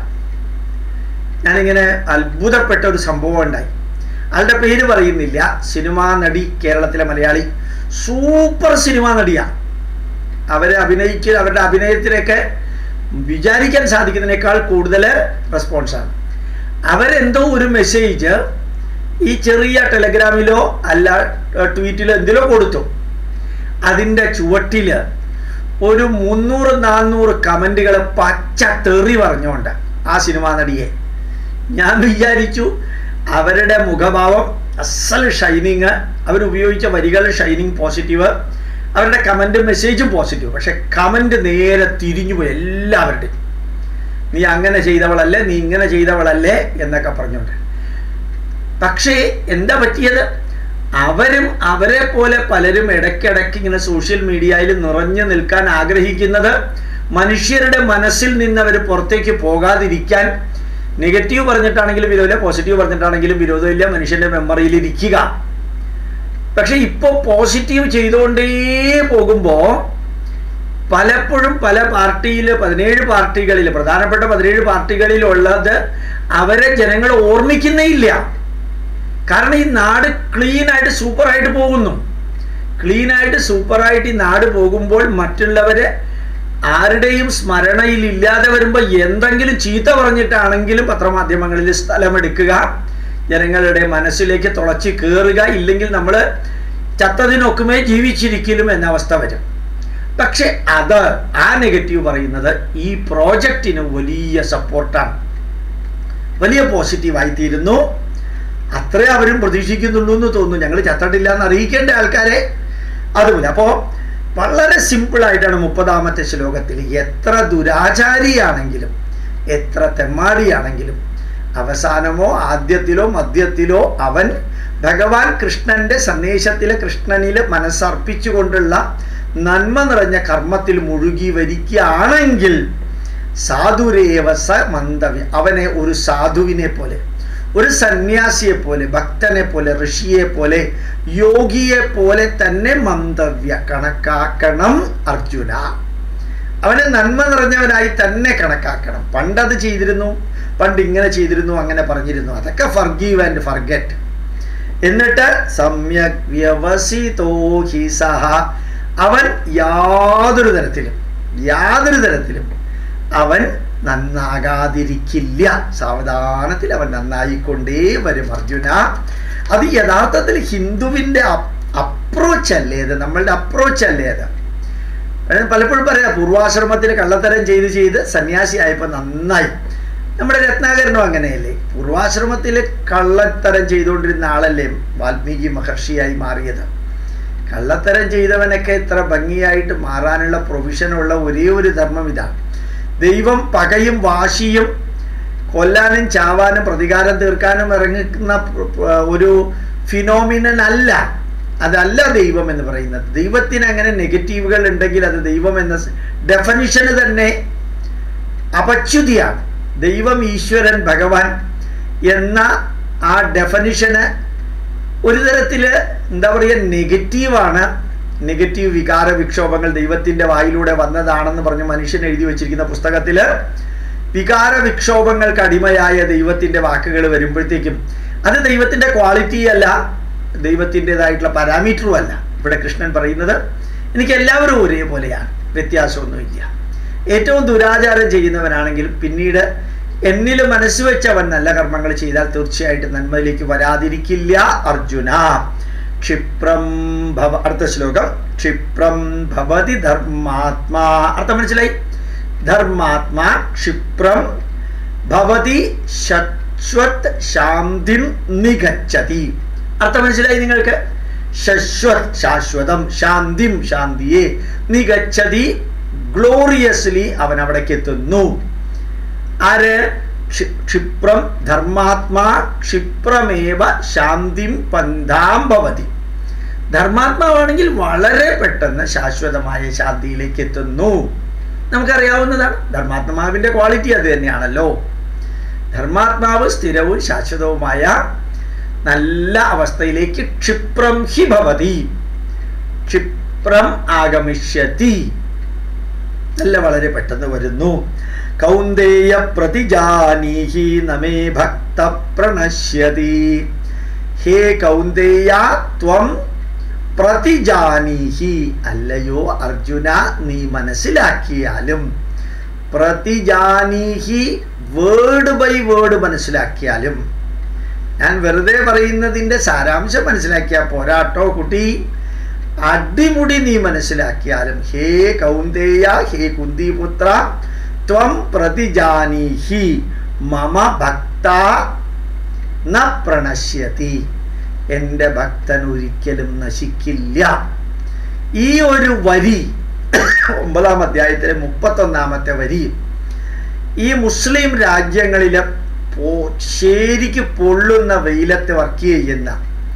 ഞാനിങ്ങനെ അത്ഭുതപ്പെട്ട ഒരു സംഭവം ഉണ്ടായി ആളുടെ പേര് പറയുന്നില്ല സിനിമാ നടി കേരളത്തിലെ മലയാളി സൂപ്പർ സിനിമാ നടിയാണ് അവരെ അഭിനയിക്കുക അവരുടെ അഭിനയത്തിനൊക്കെ വിചാരിക്കാൻ സാധിക്കുന്നതിനേക്കാൾ കൂടുതൽ റെസ്പോൺസാണ് അവരെന്തോ ഒരു മെസ്സേജ് ഈ ചെറിയ ടെലഗ്രാമിലോ അല്ല ട്വീറ്റിലോ എന്തിലോ കൊടുത്തു അതിൻ്റെ ചുവട്ടില് ഒരു മുന്നൂറ് നാന്നൂറ് കമൻറ്റുകൾ പച്ച തെറി പറഞ്ഞുകൊണ്ട് ആ സിനിമാ നടിയെ ഞാൻ വിചാരിച്ചു അവരുടെ മുഖഭാവം അസൽ ഷൈനിങ് അവരുപയോഗിച്ച വരികൾ ഷൈനിങ് പോസിറ്റീവ് അവരുടെ കമൻറ്റ് മെസ്സേജും പോസിറ്റീവ് പക്ഷെ കമൻറ്റ് നേരെ തിരിഞ്ഞു പോയി എല്ലാവരുടെയും നീ അങ്ങനെ ചെയ്തവളല്ലേ നീ ഇങ്ങനെ ചെയ്തവളല്ലേ എന്നൊക്കെ പറഞ്ഞുകൊണ്ട് പക്ഷേ എന്താ പറ്റിയത് അവരും അവരെ പോലെ പലരും ഇടയ്ക്കിടയ്ക്ക് ഇങ്ങനെ സോഷ്യൽ മീഡിയയിൽ നിറഞ്ഞു നിൽക്കാൻ ആഗ്രഹിക്കുന്നത് മനുഷ്യരുടെ മനസ്സിൽ നിന്ന് അവർ പുറത്തേക്ക് പോകാതിരിക്കാൻ നെഗറ്റീവ് പറഞ്ഞിട്ടാണെങ്കിലും വിരോധമില്ല പോസിറ്റീവ് പറഞ്ഞിട്ടാണെങ്കിലും വിരോധമില്ല മനുഷ്യന്റെ മെമ്മറിയിൽ ഇരിക്കുക പക്ഷെ ഇപ്പൊ പോസിറ്റീവ് ചെയ്തുകൊണ്ടേ പോകുമ്പോ പലപ്പോഴും പല പാർട്ടിയിൽ പതിനേഴ് പാർട്ടികളിൽ പ്രധാനപ്പെട്ട പതിനേഴ് പാർട്ടികളിലുള്ളത് അവരെ ജനങ്ങൾ ഓർമ്മിക്കുന്നേ ഇല്ല കാരണം ഈ നാട് ക്ലീൻ ആയിട്ട് സൂപ്പറായിട്ട് പോകുന്നു ക്ലീൻ ആയിട്ട് സൂപ്പറായിട്ട് ഈ നാട് പോകുമ്പോൾ മറ്റുള്ളവരെ ആരുടെയും സ്മരണയിൽ ഇല്ലാതെ വരുമ്പോൾ എന്തെങ്കിലും ചീത്ത പറഞ്ഞിട്ടാണെങ്കിലും പത്രമാധ്യമങ്ങളിൽ സ്ഥലമെടുക്കുക ജനങ്ങളുടെ മനസ്സിലേക്ക് തുളച്ച് കയറുക ഇല്ലെങ്കിൽ നമ്മൾ ചത്തതിനൊക്കുമേ ജീവിച്ചിരിക്കലും എന്ന അവസ്ഥ വരും പക്ഷെ അത് ആ നെഗറ്റീവ് പറയുന്നത് ഈ പ്രോജക്റ്റിന് വലിയ സപ്പോർട്ടാണ് വലിയ പോസിറ്റീവായി തീരുന്നു അത്രേ അവരും പ്രതീക്ഷിക്കുന്നുള്ളൂ എന്ന് തോന്നുന്നു ഞങ്ങൾ ചത്തട്ടില്ല എന്ന് അറിയിക്കേണ്ട ആൾക്കാരെ അതുപോലെ അപ്പോൾ വളരെ സിമ്പിളായിട്ടാണ് മുപ്പതാമത്തെ ശ്ലോകത്തിൽ എത്ര ദുരാചാരിയാണെങ്കിലും എത്ര തെമ്മാടിയാണെങ്കിലും അവസാനമോ ആദ്യത്തിലോ മധ്യത്തിലോ അവൻ ഭഗവാൻ കൃഷ്ണന്റെ സന്ദേശത്തിലെ കൃഷ്ണനിൽ മനസ്സർപ്പിച്ചുകൊണ്ടുള്ള നന്മ നിറഞ്ഞ കർമ്മത്തിൽ മുഴുകി വരിക്കുകയാണെങ്കിൽ സാധുരേവ സ മന്ദവ്യ അവനെ ഒരു സാധുവിനെ പോലെ ഒരു സന്യാസിയെ പോലെ ഭക്തനെ പോലെ ഋഷിയെ പോലെ യോഗിയെ പോലെ തന്നെ മന്തവ്യ കണക്കാക്കണം അർജുന അവനെ നന്മ നിറഞ്ഞവനായി തന്നെ കണക്കാക്കണം പണ്ടത് ചെയ്തിരുന്നു പണ്ട് ഇങ്ങനെ ചെയ്തിരുന്നു അങ്ങനെ പറഞ്ഞിരുന്നു അതൊക്കെ ഫർഗീവ് ആൻഡ് ഫർഗറ്റ് എന്നിട്ട് സമ്യക് വ്യവസിതോ ഹി സഹ അവൻ യാതൊരു തരത്തിലും യാതൊരു തരത്തിലും അവൻ നന്നാകാതിരിക്കില്ല സാവധാനത്തിൽ അവൻ നന്നായിക്കൊണ്ടേ വരും അർജുന അത് യഥാർത്ഥത്തിൽ ഹിന്ദുവിൻ്റെ അപ്രോച്ച് അല്ലേ ഇത് നമ്മളുടെ അപ്രോച്ച് അല്ലേ അത് പലപ്പോഴും പറയാം പൂർവാശ്രമത്തിൽ കള്ളത്തരം ചെയ്ത് ചെയ്ത് സന്യാസിയായപ്പോൾ നന്നായി നമ്മുടെ രത്നാകരനും അങ്ങനെയല്ലേ പൂർവാശ്രമത്തിൽ കള്ളത്തരം ചെയ്തുകൊണ്ടിരുന്ന ആളല്ലേ വാൽമീകി മഹർഷിയായി മാറിയത് കള്ളത്തരം ചെയ്തവനൊക്കെ ഇത്ര ഭംഗിയായിട്ട് മാറാനുള്ള പ്രൊവിഷനുള്ള ഒരേ ഒരു ധർമ്മം ഇതാണ് ദൈവം പകയും വാശിയും കൊല്ലാനും ചാവാനും പ്രതികാരം തീർക്കാനും ഇറങ്ങുന്ന ഒരു ഫിനോമിനൻ അല്ല അതല്ല ദൈവം എന്ന് പറയുന്നത് ദൈവത്തിന് അങ്ങനെ നെഗറ്റീവുകൾ ഉണ്ടെങ്കിൽ അത് ദൈവം എന്ന ഡെഫനിഷന് തന്നെ അപച്യുതിയാണ് ദൈവം ഈശ്വരൻ ഭഗവാൻ എന്ന ആ ഡെഫനിഷന് ഒരു തരത്തിൽ എന്താ പറയുക നെഗറ്റീവാണ് നെഗറ്റീവ് വികാര വിക്ഷോഭങ്ങൾ ദൈവത്തിന്റെ വായിലൂടെ വന്നതാണെന്ന് പറഞ്ഞ് മനുഷ്യൻ എഴുതി വെച്ചിരിക്കുന്ന പുസ്തകത്തിൽ വികാര വിക്ഷോഭങ്ങൾക്ക് അടിമയായ ദൈവത്തിന്റെ വാക്കുകൾ വരുമ്പോഴത്തേക്കും അത് ദൈവത്തിന്റെ ക്വാളിറ്റി അല്ല ദൈവത്തിൻ്റെതായിട്ടുള്ള പാരാമീറ്ററും അല്ല ഇവിടെ കൃഷ്ണൻ പറയുന്നത് എനിക്ക് എല്ലാവരും ഒരേപോലെയാണ് വ്യത്യാസമൊന്നുമില്ല ഏറ്റവും ദുരാചാരം ചെയ്യുന്നവനാണെങ്കിലും പിന്നീട് എന്നിൽ മനസ്സ് വെച്ചവൻ നല്ല കർമ്മങ്ങൾ ചെയ്താൽ തീർച്ചയായിട്ടും നന്മയിലേക്ക് വരാതിരിക്കില്ല അർജുന ക്ഷിപ്രം ഭവ അടുത്ത ശ്ലോകം ക്ഷിപ്രം ഭവതി ധർമാത്മാ അർത്ഥം മനസ്സിലായി ധർമാത്മാ ക്ഷിപ്രം ഭവതി ശശ്വത് ശാന്തിം നിഗച്ഛതി അർത്ഥം മനസ്സിലായി നിങ്ങൾക്ക് ശശ്വത് ശാശ്വതം ശാന്തിം ശാന്തിയെ നിഗച്ഛതി ഗ്ലോറിയസ്ലി അവൻ അവിടേക്ക് എത്തുന്നു ആര് ക്ഷിപ്രം ധർമാത്മാ ക്ഷിപ്രമേവ ശാന്തിം പന്ഥാം ഭവതി ധർമാത്മാവാണെങ്കിൽ വളരെ പെട്ടെന്ന് ശാശ്വതമായ ശാന്തിയിലേക്ക് എത്തുന്നു നമുക്കറിയാവുന്നതാണ് ധർമാത്മാവിന്റെ ക്വാളിറ്റി അത് തന്നെയാണല്ലോ ധർമാത്മാവ് സ്ഥിരവും ശാശ്വതവുമായ നല്ല അവസ്ഥയിലേക്ക് ക്ഷിപ്രം ഹി ഭവതി ക്ഷിപ്രം ആഗമിഷ്യതി നല്ല വളരെ പെട്ടെന്ന് വരുന്നു കൗന്ദേയ പ്രതിജാനീഹി നമേ ഭക്ത പ്രണശ്യതി ഹേ കൗന്ദേയ ത്വം പ്രതിജാനീഹി അല്ലയോ അർജുന നീ മനസ്സിലാക്കിയാലും പ്രതിജാനീഹി വേർഡ് ബൈ വേർഡ് മനസ്സിലാക്കിയാലും ഞാൻ വെറുതെ പറയുന്നതിൻ്റെ സാരാംശം മനസ്സിലാക്കിയാൽ പോരാട്ടോ കുട്ടി അടിമുടി നീ മനസ്സിലാക്കിയാലും ഹേ കൗന്ദേയ ഹേ കുന്തിപുത്ര ത്വം പ്രതിജാനീഹി മമ ഭക്ത ന പ്രണശ്യതി എൻ്റെ ഭക്തൻ ഒരിക്കലും നശിക്കില്ല ഈ ഒരു വരി ഒമ്പതാം അധ്യായത്തിലെ മുപ്പത്തൊന്നാമത്തെ വരി ഈ മുസ്ലിം രാജ്യങ്ങളിലെ പോ ശരിക്ക് പൊള്ളുന്ന വെയിലത്ത് വർക്ക് ചെയ്യുന്ന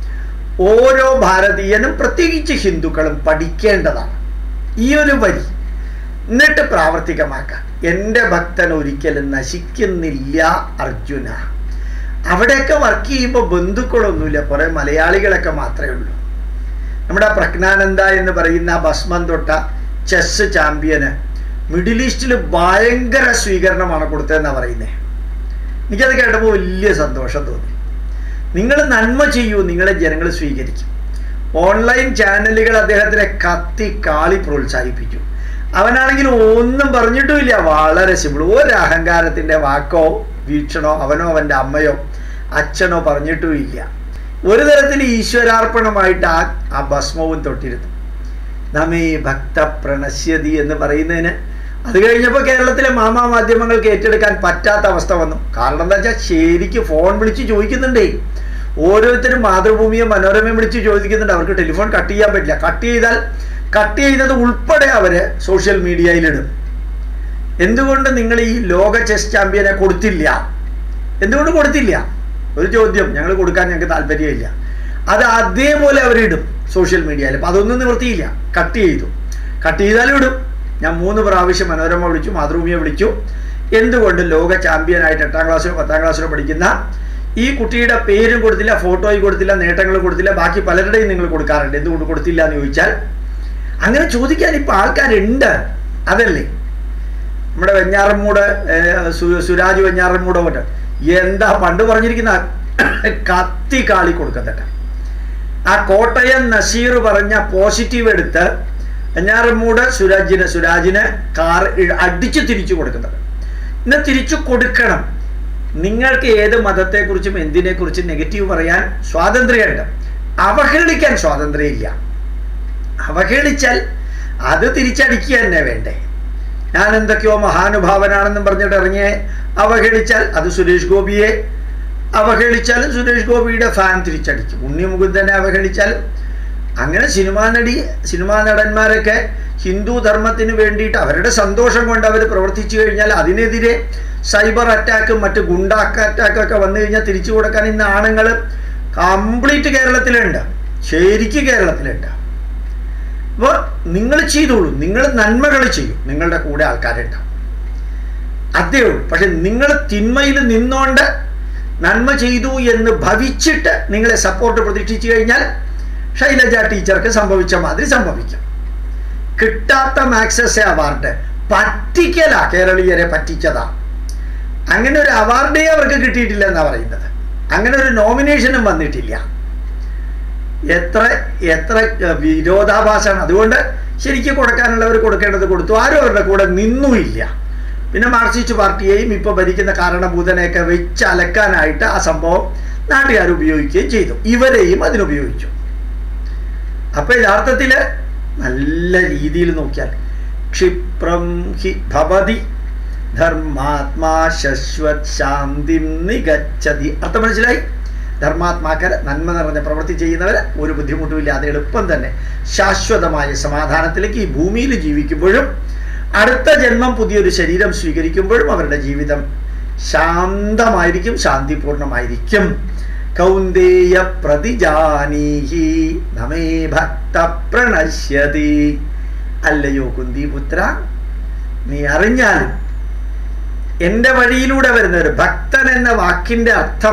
ഓരോ ഭാരതീയനും പ്രത്യേകിച്ച് ഹിന്ദുക്കളും പഠിക്കേണ്ടതാണ് ഈ ഒരു വരി എന്നിട്ട് പ്രാവർത്തികമാക്കാം എൻ്റെ ഭക്തൻ ഒരിക്കലും നശിക്കുന്നില്ല അർജുന അവിടെയൊക്കെ വർക്ക് ചെയ്യുമ്പോൾ ബന്ധുക്കളൊന്നുമില്ല കുറേ മലയാളികളൊക്കെ മാത്രമേ ഉള്ളൂ നമ്മുടെ പ്രജ്ഞാനന്ദ എന്ന് പറയുന്ന ആ ഭസ്മം തൊട്ട ചെസ് ചാമ്പ്യന് മിഡിൽ ഈസ്റ്റിൽ ഭയങ്കര സ്വീകരണമാണ് കൊടുത്തതെന്നാണ് പറയുന്നത് എനിക്കത് കേട്ടപ്പോൾ വലിയ സന്തോഷം തോന്നി നിങ്ങൾ നന്മ ചെയ്യൂ നിങ്ങളെ ജനങ്ങൾ സ്വീകരിക്കും ഓൺലൈൻ ചാനലുകൾ അദ്ദേഹത്തിനെ കത്തി കാളി പ്രോത്സാഹിപ്പിച്ചു അവനാണെങ്കിൽ ഒന്നും പറഞ്ഞിട്ടുമില്ല വളരെ സിമ്പിൾ ഒരു അഹങ്കാരത്തിൻ്റെ വാക്കോ വീക്ഷണോ അവനോ അവൻ്റെ അമ്മയോ അച്ഛനോ പറഞ്ഞിട്ടുമില്ല ഒരു തരത്തിൽ ഈശ്വരാർപ്പണമായിട്ട് ആ ആ ഭസ്മവും തൊട്ടിരുന്നു നമേ ഭക്ത പ്രണശ്യതി എന്ന് പറയുന്നതിന് അത് കഴിഞ്ഞപ്പോൾ കേരളത്തിലെ മാമാ മാധ്യമങ്ങൾക്ക് ഏറ്റെടുക്കാൻ പറ്റാത്ത അവസ്ഥ വന്നു കാരണം എന്താ വെച്ചാൽ ശരിക്ക് ഫോൺ വിളിച്ച് ചോദിക്കുന്നുണ്ടേ ഓരോരുത്തരും മാതൃഭൂമിയെ മനോരമയും വിളിച്ച് ചോദിക്കുന്നുണ്ട് അവർക്ക് ടെലിഫോൺ കട്ട് ചെയ്യാൻ പറ്റില്ല കട്ട് ചെയ്താൽ കട്ട് ചെയ്യുന്നത് ഉൾപ്പെടെ അവര് സോഷ്യൽ മീഡിയയിലിടും എന്തുകൊണ്ട് നിങ്ങൾ ഈ ലോക ചെസ് ചാമ്പ്യനെ കൊടുത്തില്ല എന്തുകൊണ്ട് കൊടുത്തില്ല ഒരു ചോദ്യം ഞങ്ങൾ കൊടുക്കാൻ ഞങ്ങൾക്ക് താല്പര്യമില്ല അത് അതേപോലെ അവരിടും സോഷ്യൽ മീഡിയയിൽ അപ്പം അതൊന്നും നിവൃത്തിയില്ല കട്ട് ചെയ്തു കട്ട് ചെയ്താലും ഇടും ഞാൻ മൂന്ന് പ്രാവശ്യം മനോരമ വിളിച്ചു മാതൃഭൂമിയെ വിളിച്ചു എന്തുകൊണ്ട് ലോക ചാമ്പ്യനായിട്ട് എട്ടാം ക്ലാസ്സിലോ പത്താം ക്ലാസ്സിലോ പഠിക്കുന്ന ഈ കുട്ടിയുടെ പേരും കൊടുത്തില്ല ഫോട്ടോയും കൊടുത്തില്ല നേട്ടങ്ങളും കൊടുത്തില്ല ബാക്കി പലരുടെയും നിങ്ങൾ കൊടുക്കാറുണ്ട് എന്തുകൊണ്ട് കൊടുത്തില്ല എന്ന് ചോദിച്ചാൽ അങ്ങനെ ചോദിക്കാൻ ഇപ്പം ആൾക്കാരുണ്ട് അതല്ലേ നമ്മുടെ വെഞ്ഞാറമ്മൂട് സുരാജ് വെഞ്ഞാറമ്മൂട് കൊണ്ട് എന്താ പണ്ട് പറഞ്ഞിരിക്കുന്ന കത്തി കാളി കൊടുക്കത്തട്ടെ ആ കോട്ടയം നസീർ പറഞ്ഞ പോസിറ്റീവ് എടുത്ത് വെഞ്ഞാറമ്മൂട് സുരാജിന് സുരാജിന് കാർ അടിച്ച് തിരിച്ചു കൊടുക്കുന്നത് ഇന്ന് തിരിച്ചു കൊടുക്കണം നിങ്ങൾക്ക് ഏത് മതത്തെക്കുറിച്ചും എന്തിനെക്കുറിച്ചും നെഗറ്റീവ് പറയാൻ സ്വാതന്ത്ര്യമുണ്ട് അവഹേളിക്കാൻ സ്വാതന്ത്ര്യമില്ല അവഹേളിച്ചാൽ അത് തിരിച്ചടിക്കുക തന്നെ വേണ്ടേ ഞാൻ എന്തൊക്കെയോ മഹാനുഭാവനാണെന്നും പറഞ്ഞിട്ട് ഇറങ്ങിയെ അവഹേളിച്ചാൽ അത് സുരേഷ് ഗോപിയെ അവഹേളിച്ചാലും സുരേഷ് ഗോപിയുടെ ഫാൻ തിരിച്ചടിക്കും ഉണ്ണി മുകുന്ദനെ അവഹേളിച്ചാലും അങ്ങനെ സിനിമാ നടി സിനിമാ നടന്മാരൊക്കെ ഹിന്ദു ധർമ്മത്തിന് വേണ്ടിയിട്ട് അവരുടെ സന്തോഷം കൊണ്ട് അവർ പ്രവർത്തിച്ചു കഴിഞ്ഞാൽ അതിനെതിരെ സൈബർ അറ്റാക്കും മറ്റ് ഗുണ്ടാക്ക അറ്റാക്കൊക്കെ വന്നു കഴിഞ്ഞാൽ തിരിച്ചു കൊടുക്കാൻ ഇന്ന് ആണുങ്ങൾ കംപ്ലീറ്റ് കേരളത്തിലുണ്ട് ശരിക്കും കേരളത്തിലുണ്ട് അപ്പോൾ നിങ്ങൾ ചെയ്തോളൂ നിങ്ങൾ നന്മകൾ ചെയ്യും നിങ്ങളുടെ കൂടെ ആൾക്കാരുണ്ടാവും അതേ ഉള്ളൂ പക്ഷെ നിങ്ങൾ തിന്മയിൽ നിന്നോണ്ട് നന്മ ചെയ്തു എന്ന് ഭവിച്ചിട്ട് നിങ്ങളെ സപ്പോർട്ട് പ്രതീക്ഷിച്ചു കഴിഞ്ഞാൽ ശൈലജ ടീച്ചർക്ക് സംഭവിച്ച മാതിരി സംഭവിക്കും കിട്ടാത്ത മാക്സസ് അവാർഡ് പറ്റിക്കലാ കേരളീയരെ പറ്റിച്ചതാ അങ്ങനെ ഒരു അവാർഡേ അവർക്ക് കിട്ടിയിട്ടില്ല എന്നാ പറയുന്നത് അങ്ങനെ ഒരു നോമിനേഷനും വന്നിട്ടില്ല എത്ര എത്ര വിരോധാഭാസമാണ് അതുകൊണ്ട് ശരിക്കും കൊടുക്കാനുള്ളവർ കൊടുക്കേണ്ടത് കൊടുത്തു ആരും അവരുടെ കൂടെ നിന്നുമില്ല പിന്നെ മാർക്സിസ്റ്റ് പാർട്ടിയെയും ഇപ്പോൾ ഭരിക്കുന്ന കാരണഭൂതനെയൊക്കെ വെച്ച് അലക്കാനായിട്ട് ആ സംഭവം നാട്ടുകാർ ഉപയോഗിക്കുകയും ചെയ്തു ഇവരെയും അതിനുപയോഗിച്ചു അപ്പൊ യഥാർത്ഥത്തിൽ നല്ല രീതിയിൽ നോക്കിയാൽ ക്ഷിപ്രം ഹി ഭവതി ധർമാത്മാ ശശ്വത് ശാന്തിം നിഗച്ഛതി അർത്ഥം മനസ്സിലായി ധർമാത്മാക്കൾ നന്മ നിറഞ്ഞ പ്രവൃത്തി ചെയ്യുന്നവർ ഒരു ബുദ്ധിമുട്ടുമില്ലാതെ എളുപ്പം തന്നെ ശാശ്വതമായ സമാധാനത്തിലേക്ക് ഈ ഭൂമിയിൽ ജീവിക്കുമ്പോഴും അടുത്ത ജന്മം പുതിയൊരു ശരീരം സ്വീകരിക്കുമ്പോഴും അവരുടെ ജീവിതം ശാന്തമായിരിക്കും ശാന്തിപൂർണമായിരിക്കും കൗന്ദേയ പ്രതിജാനീഹി നമേ ഭക്ത പ്രണശ്യതി അല്ലയോ കുന്തിപുത്ര നീ അറിഞ്ഞാലും എൻ്റെ വഴിയിലൂടെ വരുന്ന ഒരു ഭക്തൻ എന്ന വാക്കിൻ്റെ അർത്ഥം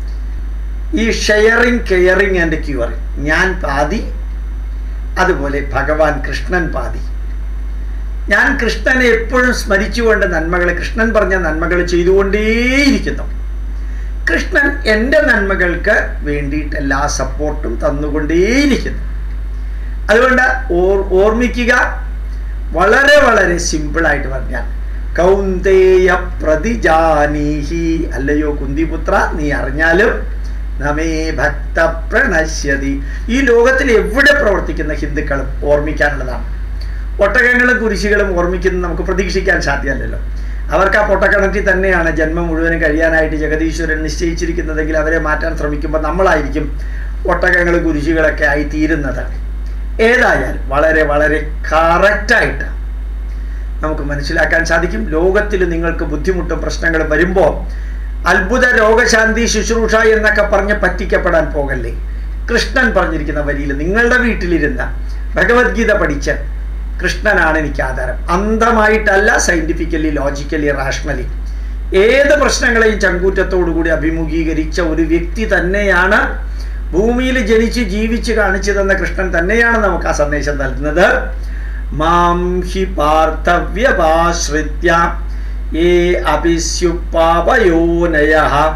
ഈ ഷെയറിങ് കെയറിങ് ആൻഡ് ക്യൂറിങ് ഞാൻ പാതി അതുപോലെ ഭഗവാൻ കൃഷ്ണൻ പാതി ഞാൻ കൃഷ്ണനെ എപ്പോഴും സ്മരിച്ചുകൊണ്ട് നന്മകൾ കൃഷ്ണൻ പറഞ്ഞ നന്മകൾ ചെയ്തുകൊണ്ടേയിരിക്കുന്നു കൃഷ്ണൻ എൻ്റെ നന്മകൾക്ക് വേണ്ടിയിട്ട് എല്ലാ സപ്പോർട്ടും തന്നുകൊണ്ടേയിരിക്കുന്നു അതുകൊണ്ട് ഓർ ഓർമ്മിക്കുക വളരെ വളരെ സിമ്പിളായിട്ട് പറഞ്ഞാൽ കൗന്ദേയ പ്രതിജാനീഹി അല്ലയോ കുന്തിപുത്ര നീ അറിഞ്ഞാലും നമേ ഭക്ത പ്രണശ്യതി ഈ ലോകത്തിൽ എവിടെ പ്രവർത്തിക്കുന്ന ഹിന്ദുക്കളും ഓർമ്മിക്കാനുള്ളതാണ് ഒട്ടകങ്ങളും കുരിശികളും ഓർമ്മിക്കുന്നത് നമുക്ക് പ്രതീക്ഷിക്കാൻ സാധ്യമല്ലല്ലോ അവർക്ക് ആ പൊട്ടക്കിണറ്റിൽ തന്നെയാണ് ജന്മം മുഴുവനും കഴിയാനായിട്ട് ജഗദീശ്വരൻ നിശ്ചയിച്ചിരിക്കുന്നതെങ്കിൽ അവരെ മാറ്റാൻ ശ്രമിക്കുമ്പോൾ നമ്മളായിരിക്കും ഒട്ടകങ്ങളും കുരിശികളൊക്കെ ആയി തീരുന്നത് ഏതായാലും വളരെ വളരെ കറക്റ്റായിട്ട് നമുക്ക് മനസ്സിലാക്കാൻ സാധിക്കും ലോകത്തിൽ നിങ്ങൾക്ക് ബുദ്ധിമുട്ടും പ്രശ്നങ്ങളും വരുമ്പോൾ അത്ഭുത രോഗശാന്തി ശുശ്രൂഷ എന്നൊക്കെ പറഞ്ഞ് പറ്റിക്കപ്പെടാൻ പോകല്ലേ കൃഷ്ണൻ പറഞ്ഞിരിക്കുന്ന വരിയിൽ നിങ്ങളുടെ വീട്ടിലിരുന്ന ഭഗവത്ഗീത പഠിച്ച് കൃഷ്ണനാണ് എനിക്ക് ആധാരം അന്ധമായിട്ടല്ല സയന്റിഫിക്കലി ലോജിക്കലി റാഷണലി ഏത് പ്രശ്നങ്ങളെയും ചങ്കൂറ്റത്തോടുകൂടി അഭിമുഖീകരിച്ച ഒരു വ്യക്തി തന്നെയാണ് ഭൂമിയിൽ ജനിച്ച് ജീവിച്ച് കാണിച്ചു തന്ന കൃഷ്ണൻ തന്നെയാണ് നമുക്ക് ആ സന്ദേശം നൽകുന്നത് മാം ഹി പാർത്ഥവ്യപാശ്രിത്യ ഏ അഭിസ്യുപ്പാപയോനയ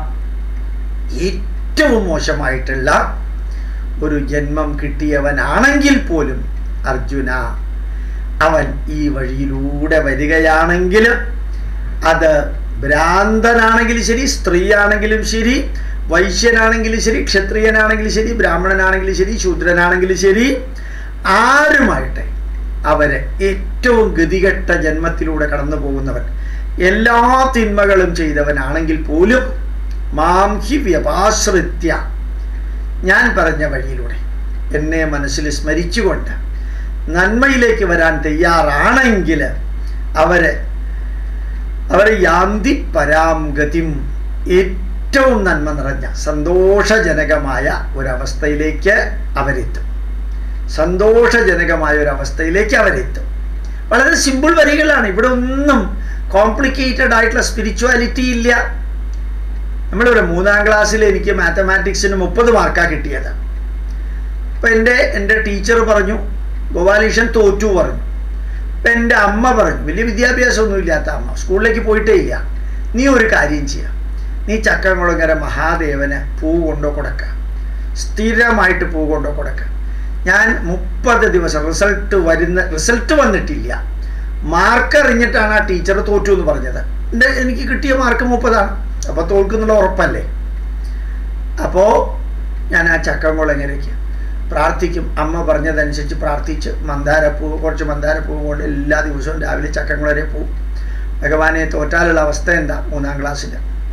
ഏറ്റവും മോശമായിട്ടുള്ള ഒരു ജന്മം കിട്ടിയവനാണെങ്കിൽ പോലും അർജുന അവൻ ഈ വഴിയിലൂടെ വരികയാണെങ്കിൽ അത് ഭ്രാന്തനാണെങ്കിലും ശരി സ്ത്രീയാണെങ്കിലും ശരി വൈശ്യനാണെങ്കിലും ശരി ക്ഷത്രിയനാണെങ്കിലും ശരി ബ്രാഹ്മണനാണെങ്കിലും ശരി ശൂദ്രനാണെങ്കിലും ശരി ആരുമായിട്ടെ അവര് ഏറ്റവും ഗതികെട്ട ജന്മത്തിലൂടെ കടന്നു പോകുന്നവൻ എല്ലാ തിന്മകളും ചെയ്തവനാണെങ്കിൽ പോലും മാം ഹി വ്യപാശ്രിത്യ ഞാൻ പറഞ്ഞ വഴിയിലൂടെ എന്നെ മനസ്സിൽ സ്മരിച്ചുകൊണ്ട് നന്മയിലേക്ക് വരാൻ തയ്യാറാണെങ്കിൽ അവര് അവരെ യാന്തി പരാം ഗതിം ഏറ്റവും നന്മ നിറഞ്ഞ സന്തോഷജനകമായ ഒരവസ്ഥയിലേക്ക് അവരെത്തും സന്തോഷജനകമായ ഒരവസ്ഥയിലേക്ക് അവരെത്തും വളരെ സിമ്പിൾ വരികളാണ് ഇവിടെ ഒന്നും കോംപ്ലിക്കേറ്റഡ് ആയിട്ടുള്ള സ്പിരിച്വാലിറ്റി ഇല്ല നമ്മളിവിടെ മൂന്നാം ക്ലാസ്സിൽ എനിക്ക് മാത്തമാറ്റിക്സിന് മുപ്പത് മാർക്കാണ് കിട്ടിയത് അപ്പം എൻ്റെ എൻ്റെ ടീച്ചർ പറഞ്ഞു ഗോപാലകൃഷ്ണൻ തോറ്റു പറഞ്ഞു അപ്പം എൻ്റെ അമ്മ പറഞ്ഞു വലിയ വിദ്യാഭ്യാസമൊന്നും ഇല്ലാത്ത അമ്മ സ്കൂളിലേക്ക് പോയിട്ടേ ഇല്ല നീ ഒരു കാര്യം ചെയ്യുക നീ ചക്കംകുളങ്ങര മഹാദേവന് പൂ കൊണ്ടോ കൊടുക്കുക സ്ഥിരമായിട്ട് പൂ കൊണ്ടോ കൊടുക്കുക ഞാൻ മുപ്പത് ദിവസം റിസൾട്ട് വരുന്ന റിസൾട്ട് വന്നിട്ടില്ല മാർക്ക് അറിഞ്ഞിട്ടാണ് ആ ടീച്ചർ തോറ്റു എന്ന് പറഞ്ഞത് എൻ്റെ എനിക്ക് കിട്ടിയ മാർക്ക് മുപ്പതാണ് അപ്പോൾ തോൽക്കുന്നുള്ള ഉറപ്പല്ലേ അപ്പോൾ ഞാൻ ആ ചക്കംകുളങ്ങരയ്ക്ക് പ്രാർത്ഥിക്കും അമ്മ പറഞ്ഞതനുസരിച്ച് പ്രാർത്ഥിച്ച് മന്ദാരപ്പൂ കുറച്ച് മന്ദാരപ്പൂ കൊണ്ട് എല്ലാ ദിവസവും രാവിലെ ചക്കംകുളരെ പോവും ഭഗവാനെ തോറ്റാലുള്ള അവസ്ഥ എന്താ മൂന്നാം ക്ലാസ്സിൽ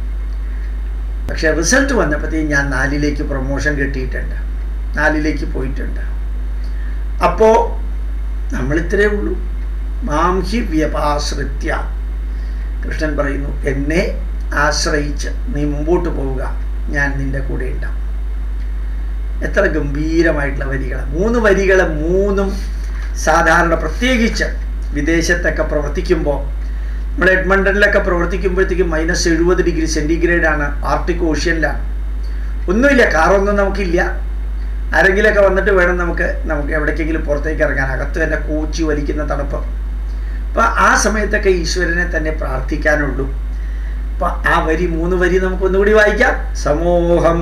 പക്ഷെ റിസൾട്ട് വന്നപ്പോഴത്തേക്കും ഞാൻ നാലിലേക്ക് പ്രൊമോഷൻ കിട്ടിയിട്ടുണ്ട് നാലിലേക്ക് പോയിട്ടുണ്ട് അപ്പോൾ നമ്മൾ ഇത്രയേ ഉള്ളൂ മാംഹി വ്യപാശ്രിത്യ കൃഷ്ണൻ പറയുന്നു എന്നെ ആശ്രയിച്ച് നീ മുമ്പോട്ട് പോവുക ഞാൻ നിന്റെ കൂടെ ഉണ്ടാവും എത്ര ഗംഭീരമായിട്ടുള്ള വരികളാണ് മൂന്ന് വരികൾ മൂന്നും സാധാരണ പ്രത്യേകിച്ച് വിദേശത്തൊക്കെ പ്രവർത്തിക്കുമ്പോൾ നമ്മൾ എഡ്മണ്ടനിലൊക്കെ പ്രവർത്തിക്കുമ്പോഴത്തേക്കും മൈനസ് എഴുപത് ഡിഗ്രി സെൻറ്റിഗ്രേഡ് ആണ് ആർട്ടിക് ഓഷ്യനിലാണ് ഒന്നുമില്ല കാറൊന്നും നമുക്കില്ല ആരെങ്കിലുമൊക്കെ വന്നിട്ട് വേണം നമുക്ക് നമുക്ക് എവിടേക്കെങ്കിലും പുറത്തേക്ക് ഇറങ്ങാൻ അകത്ത് തന്നെ കോച്ചി വലിക്കുന്ന തണുപ്പ് അപ്പം ആ സമയത്തൊക്കെ ഈശ്വരനെ തന്നെ പ്രാർത്ഥിക്കാനുള്ളൂ അപ്പം ആ വരി മൂന്ന് വരി നമുക്ക് ഒന്നുകൂടി വായിക്കാം സമൂഹം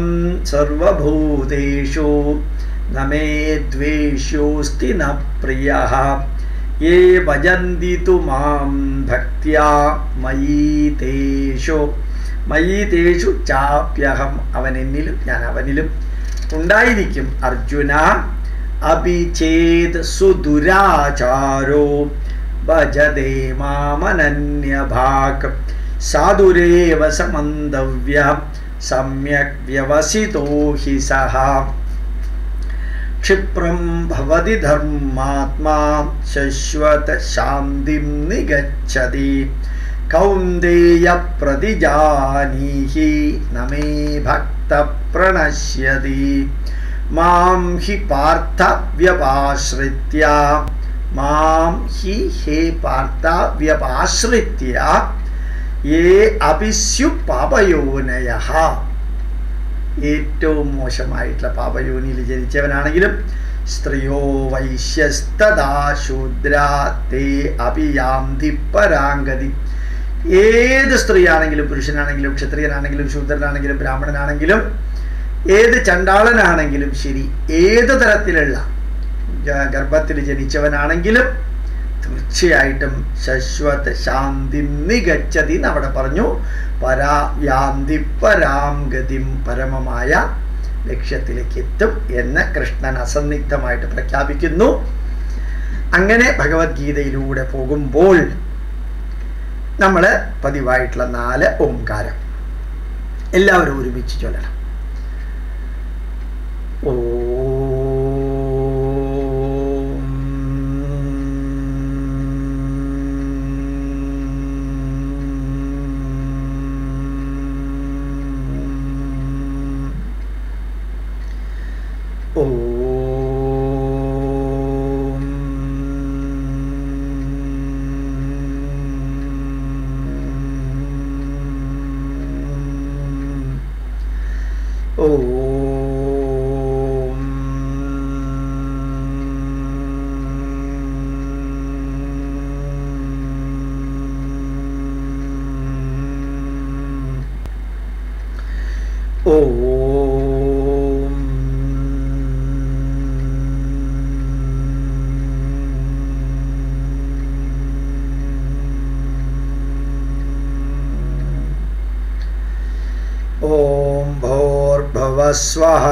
സർവഭൂതേഷു നമേ ദ്വേഷ്യോസ്തി ന പ്രിയ യേ ഭജന്തി തു മാം ഭക്ത്യാ മയീ തേഷു മയീ തേഷു ചാപ്യഹം അവൻ എന്നിലും ഞാൻ അവനിലും ഉണ്ടായിരിക്കും അർജുന അഭിചേത് സുദുരാചാരോ ഭജതേ മാമനന്യഭാഗ് സാധുരേവ സമന്തവ്യ സമ്യക് വ്യവസിതോ ഹി സഹ ക്ഷിപ്രം ഭവതി ധർമാത്മാ ശശ്വത ശാന്തിം നിഗച്ഛതി കൗന്ദേയ പ്രതിജാനീഹി നമേ ഭക്ത പ്രണശ്യതി മാം ഹി പാർത്ഥ വ്യപാശ്രിത്യ മാം ഹി ഹേ പാർത്ഥ വ്യപാശ്രിത്യ യേ അപിസ്യു പാപയോനയ ഏറ്റവും മോശമായിട്ടുള്ള പാപയോനിയിൽ ജനിച്ചവനാണെങ്കിലും സ്ത്രീയോ വൈശ്യസ്തദാ ശൂദ്ര തേ അഭിയാന്തി പരാങ്കതി ഏത് സ്ത്രീയാണെങ്കിലും പുരുഷനാണെങ്കിലും ക്ഷത്രിയനാണെങ്കിലും ശൂദ്രനാണെങ്കിലും ബ്രാഹ്മണനാണെങ്കിലും ഏത് ചണ്ടാളനാണെങ്കിലും ശരി ഏത് തരത്തിലുള്ള ഗർഭത്തിൽ ജനിച്ചവനാണെങ്കിലും തീർച്ചയായിട്ടും ശശ്വത ശാന്തി നികച്ചതി എന്ന് അവിടെ പറഞ്ഞു പരാ യാന്തി പരാം ഗതിം പരമമായ ലക്ഷ്യത്തിലേക്ക് എത്തും എന്ന് കൃഷ്ണൻ അസന്നിഗ്ധമായിട്ട് പ്രഖ്യാപിക്കുന്നു അങ്ങനെ ഭഗവത്ഗീതയിലൂടെ പോകുമ്പോൾ നമ്മൾ പതിവായിട്ടുള്ള നാല് ഓംകാരം എല്ലാവരും ഒരുമിച്ച് ചൊല്ലണം ഓം ഓം ഓം ഓം ॐ भोर्भवस्वः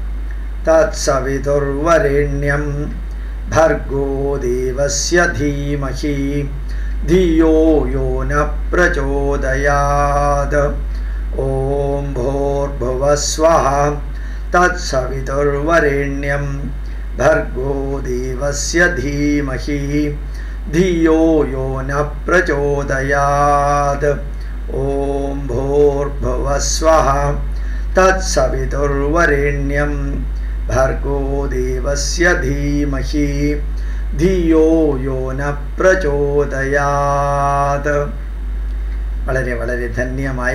तत्सवितुर्वरेण्यं भर्गो देवस्य धीमहि धियो यो न प्रचोदयात् ॐ भोर्भुवस्वः तत्सवितुर्वरेण्यं भर्गो देवस्य धीमहि धियो यो न प्रचोदयात् ॐ भूर्भुवस्वः तत्सवितुर्वरेण्यं भर्गो देवस्य धीमहि ധിയോ യോ ന പ്രചോദയാത് വളരെ വളരെ ധന്യമായ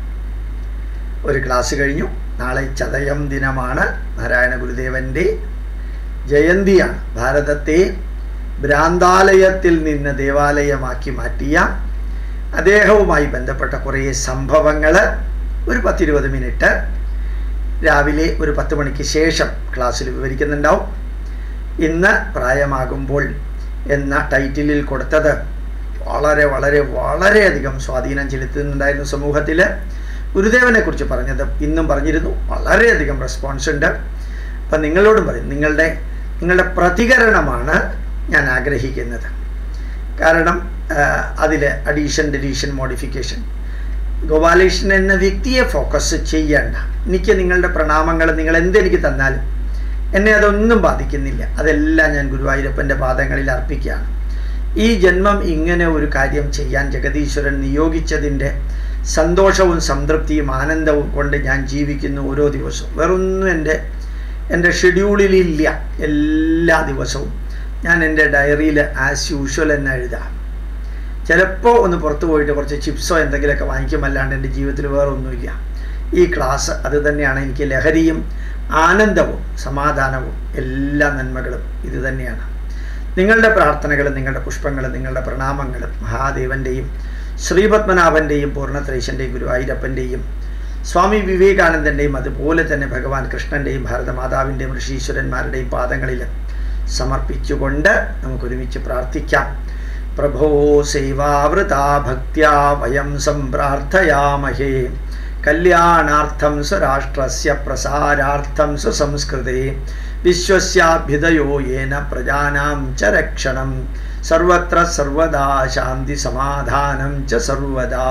ഒരു ക്ലാസ് കഴിഞ്ഞു നാളെ ചതയം ദിനമാണ് നാരായണ ഗുരുദേവൻ്റെ ജയന്തിയാണ് ഭാരതത്തെ ഭ്രാന്താലയത്തിൽ നിന്ന് ദേവാലയമാക്കി മാറ്റിയ അദ്ദേഹവുമായി ബന്ധപ്പെട്ട കുറേ സംഭവങ്ങൾ ഒരു പത്തിരുപത് മിനിറ്റ് രാവിലെ ഒരു പത്ത് മണിക്ക് ശേഷം ക്ലാസ്സിൽ വിവരിക്കുന്നുണ്ടാവും ഇന്ന് പ്രായമാകുമ്പോൾ എന്ന ടൈറ്റിലിൽ കൊടുത്തത് വളരെ വളരെ വളരെയധികം സ്വാധീനം ചെലുത്തുന്നുണ്ടായിരുന്നു സമൂഹത്തിൽ ഗുരുദേവനെ കുറിച്ച് പറഞ്ഞത് ഇന്നും പറഞ്ഞിരുന്നു വളരെയധികം റെസ്പോൺസ് ഉണ്ട് അപ്പം നിങ്ങളോടും പറയും നിങ്ങളുടെ നിങ്ങളുടെ പ്രതികരണമാണ് ഞാൻ ആഗ്രഹിക്കുന്നത് കാരണം അതിൽ അഡീഷൻ ഡെലീഷൻ മോഡിഫിക്കേഷൻ ഗോപാലകൃഷ്ണൻ എന്ന വ്യക്തിയെ ഫോക്കസ് ചെയ്യണ്ട എനിക്ക് നിങ്ങളുടെ പ്രണാമങ്ങൾ നിങ്ങൾ എന്തെനിക്ക് തന്നാലും എന്നെ അതൊന്നും ബാധിക്കുന്നില്ല അതെല്ലാം ഞാൻ ഗുരുവായൂരപ്പൻ്റെ പാദങ്ങളിൽ അർപ്പിക്കുകയാണ് ഈ ജന്മം ഇങ്ങനെ ഒരു കാര്യം ചെയ്യാൻ ജഗദീശ്വരൻ നിയോഗിച്ചതിൻ്റെ സന്തോഷവും സംതൃപ്തിയും ആനന്ദവും കൊണ്ട് ഞാൻ ജീവിക്കുന്നു ഓരോ ദിവസവും വേറൊന്നും എൻ്റെ എൻ്റെ ഷെഡ്യൂളിലില്ല എല്ലാ ദിവസവും ഞാൻ എൻ്റെ ഡയറിയിൽ ആസ് യൂഷ്വൽ എന്ന് എഴുതാം ചിലപ്പോൾ ഒന്ന് പുറത്തു പോയിട്ട് കുറച്ച് ചിപ്സോ എന്തെങ്കിലുമൊക്കെ വാങ്ങിക്കുമല്ലാണ്ട് എൻ്റെ ജീവിതത്തിൽ വേറെ ഒന്നുമില്ല ഈ ക്ലാസ് അത് തന്നെയാണ് എനിക്ക് ലഹരിയും ആനന്ദവും സമാധാനവും എല്ലാ നന്മകളും ഇത് തന്നെയാണ് നിങ്ങളുടെ പ്രാർത്ഥനകളും നിങ്ങളുടെ പുഷ്പങ്ങളും നിങ്ങളുടെ പ്രണാമങ്ങളും മഹാദേവൻ്റെയും ശ്രീപത്മനാഭൻ്റെയും പൂർണ്ണത്രേശൻ്റെയും ഗുരുവായൂരപ്പൻ്റെയും സ്വാമി വിവേകാനന്ദൻ്റെയും അതുപോലെ തന്നെ ഭഗവാൻ കൃഷ്ണൻ്റെയും ഭാരതമാതാവിൻ്റെയും ഋഷീശ്വരന്മാരുടെയും പാദങ്ങളിൽ സമർപ്പിച്ചുകൊണ്ട് നമുക്കൊരുമിച്ച് പ്രാർത്ഥിക്കാം പ്രഭോ സേവാവൃതാ ഭക്ത്യാ വയം സംപ്രാർത്ഥയാമഹേ കല്യാണാർത്ഥം സ്വരാഷ്ട്രസ്യ പ്രസാരാർത്ഥം സ്വസംസ്കൃതേ വിശ്വസ്യാഭ്യുദയോ യേന പ്രജാനാം ച രക്ഷണം സർവത്ര സർവദാ ശാന്തി സമാധാനം ച സർവദാ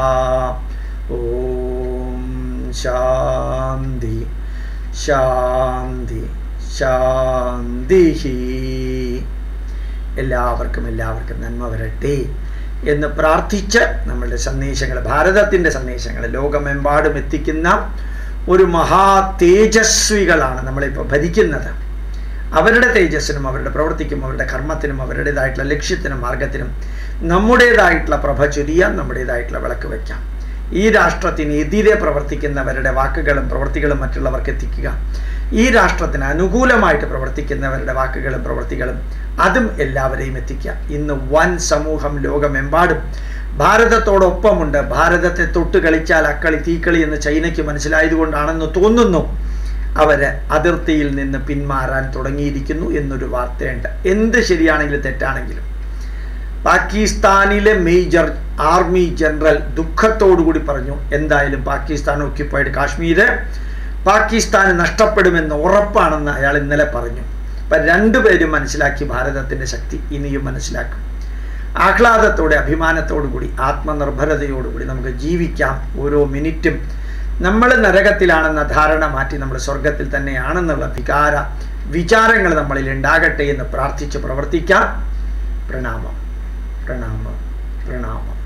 ഓം ശാന്തി ശാന്തി ശാന്തി എല്ലാവർക്കും എല്ലാവർക്കും നന്മ വരട്ടെ എന്ന് പ്രാർത്ഥിച്ച് നമ്മളുടെ സന്ദേശങ്ങൾ ഭാരതത്തിൻ്റെ സന്ദേശങ്ങൾ ലോകമെമ്പാടും എത്തിക്കുന്ന ഒരു മഹാ തേജസ്വികളാണ് നമ്മളിപ്പോൾ ഭരിക്കുന്നത് അവരുടെ തേജസ്സിനും അവരുടെ പ്രവൃത്തിക്കും അവരുടെ കർമ്മത്തിനും അവരുടേതായിട്ടുള്ള ലക്ഷ്യത്തിനും മാർഗത്തിനും നമ്മുടേതായിട്ടുള്ള പ്രഭ ചൊരിയാൻ നമ്മുടേതായിട്ടുള്ള വിളക്ക് വയ്ക്കാം ഈ രാഷ്ട്രത്തിന് എതിരെ പ്രവർത്തിക്കുന്നവരുടെ വാക്കുകളും പ്രവൃത്തികളും മറ്റുള്ളവർക്ക് എത്തിക്കുക ഈ രാഷ്ട്രത്തിന് അനുകൂലമായിട്ട് പ്രവർത്തിക്കുന്നവരുടെ വാക്കുകളും പ്രവൃത്തികളും അതും എല്ലാവരെയും എത്തിക്കുക ഇന്ന് വൻ സമൂഹം ലോകമെമ്പാടും ഭാരതത്തോടൊപ്പമുണ്ട് ഭാരതത്തെ തൊട്ട് കളിച്ചാൽ അക്കളി തീക്കളി എന്ന് ചൈനയ്ക്ക് മനസ്സിലായതുകൊണ്ടാണെന്ന് തോന്നുന്നു അവര് അതിർത്തിയിൽ നിന്ന് പിന്മാറാൻ തുടങ്ങിയിരിക്കുന്നു എന്നൊരു വാർത്തയുണ്ട് എന്ത് ശരിയാണെങ്കിലും തെറ്റാണെങ്കിലും പാകിസ്ഥാനിലെ മേജർ ആർമി ജനറൽ ദുഃഖത്തോടുകൂടി പറഞ്ഞു എന്തായാലും പാകിസ്ഥാൻ ഓക്യുപ്പൈഡ് കാശ്മീര് പാകിസ്ഥാന് നഷ്ടപ്പെടുമെന്ന് ഉറപ്പാണെന്ന് അയാൾ ഇന്നലെ പറഞ്ഞു അപ്പം രണ്ടുപേരും മനസ്സിലാക്കി ഭാരതത്തിൻ്റെ ശക്തി ഇനിയും മനസ്സിലാക്കും ആഹ്ലാദത്തോടെ അഭിമാനത്തോടു കൂടി ആത്മനിർഭരതയോടുകൂടി നമുക്ക് ജീവിക്കാം ഓരോ മിനിറ്റും നമ്മൾ നരകത്തിലാണെന്ന ധാരണ മാറ്റി നമ്മൾ സ്വർഗത്തിൽ തന്നെയാണെന്നുള്ള വികാര വിചാരങ്ങൾ നമ്മളിൽ ഉണ്ടാകട്ടെ എന്ന് പ്രാർത്ഥിച്ച് പ്രവർത്തിക്കാം പ്രണാമം പ്രണാമം പ്രണാമം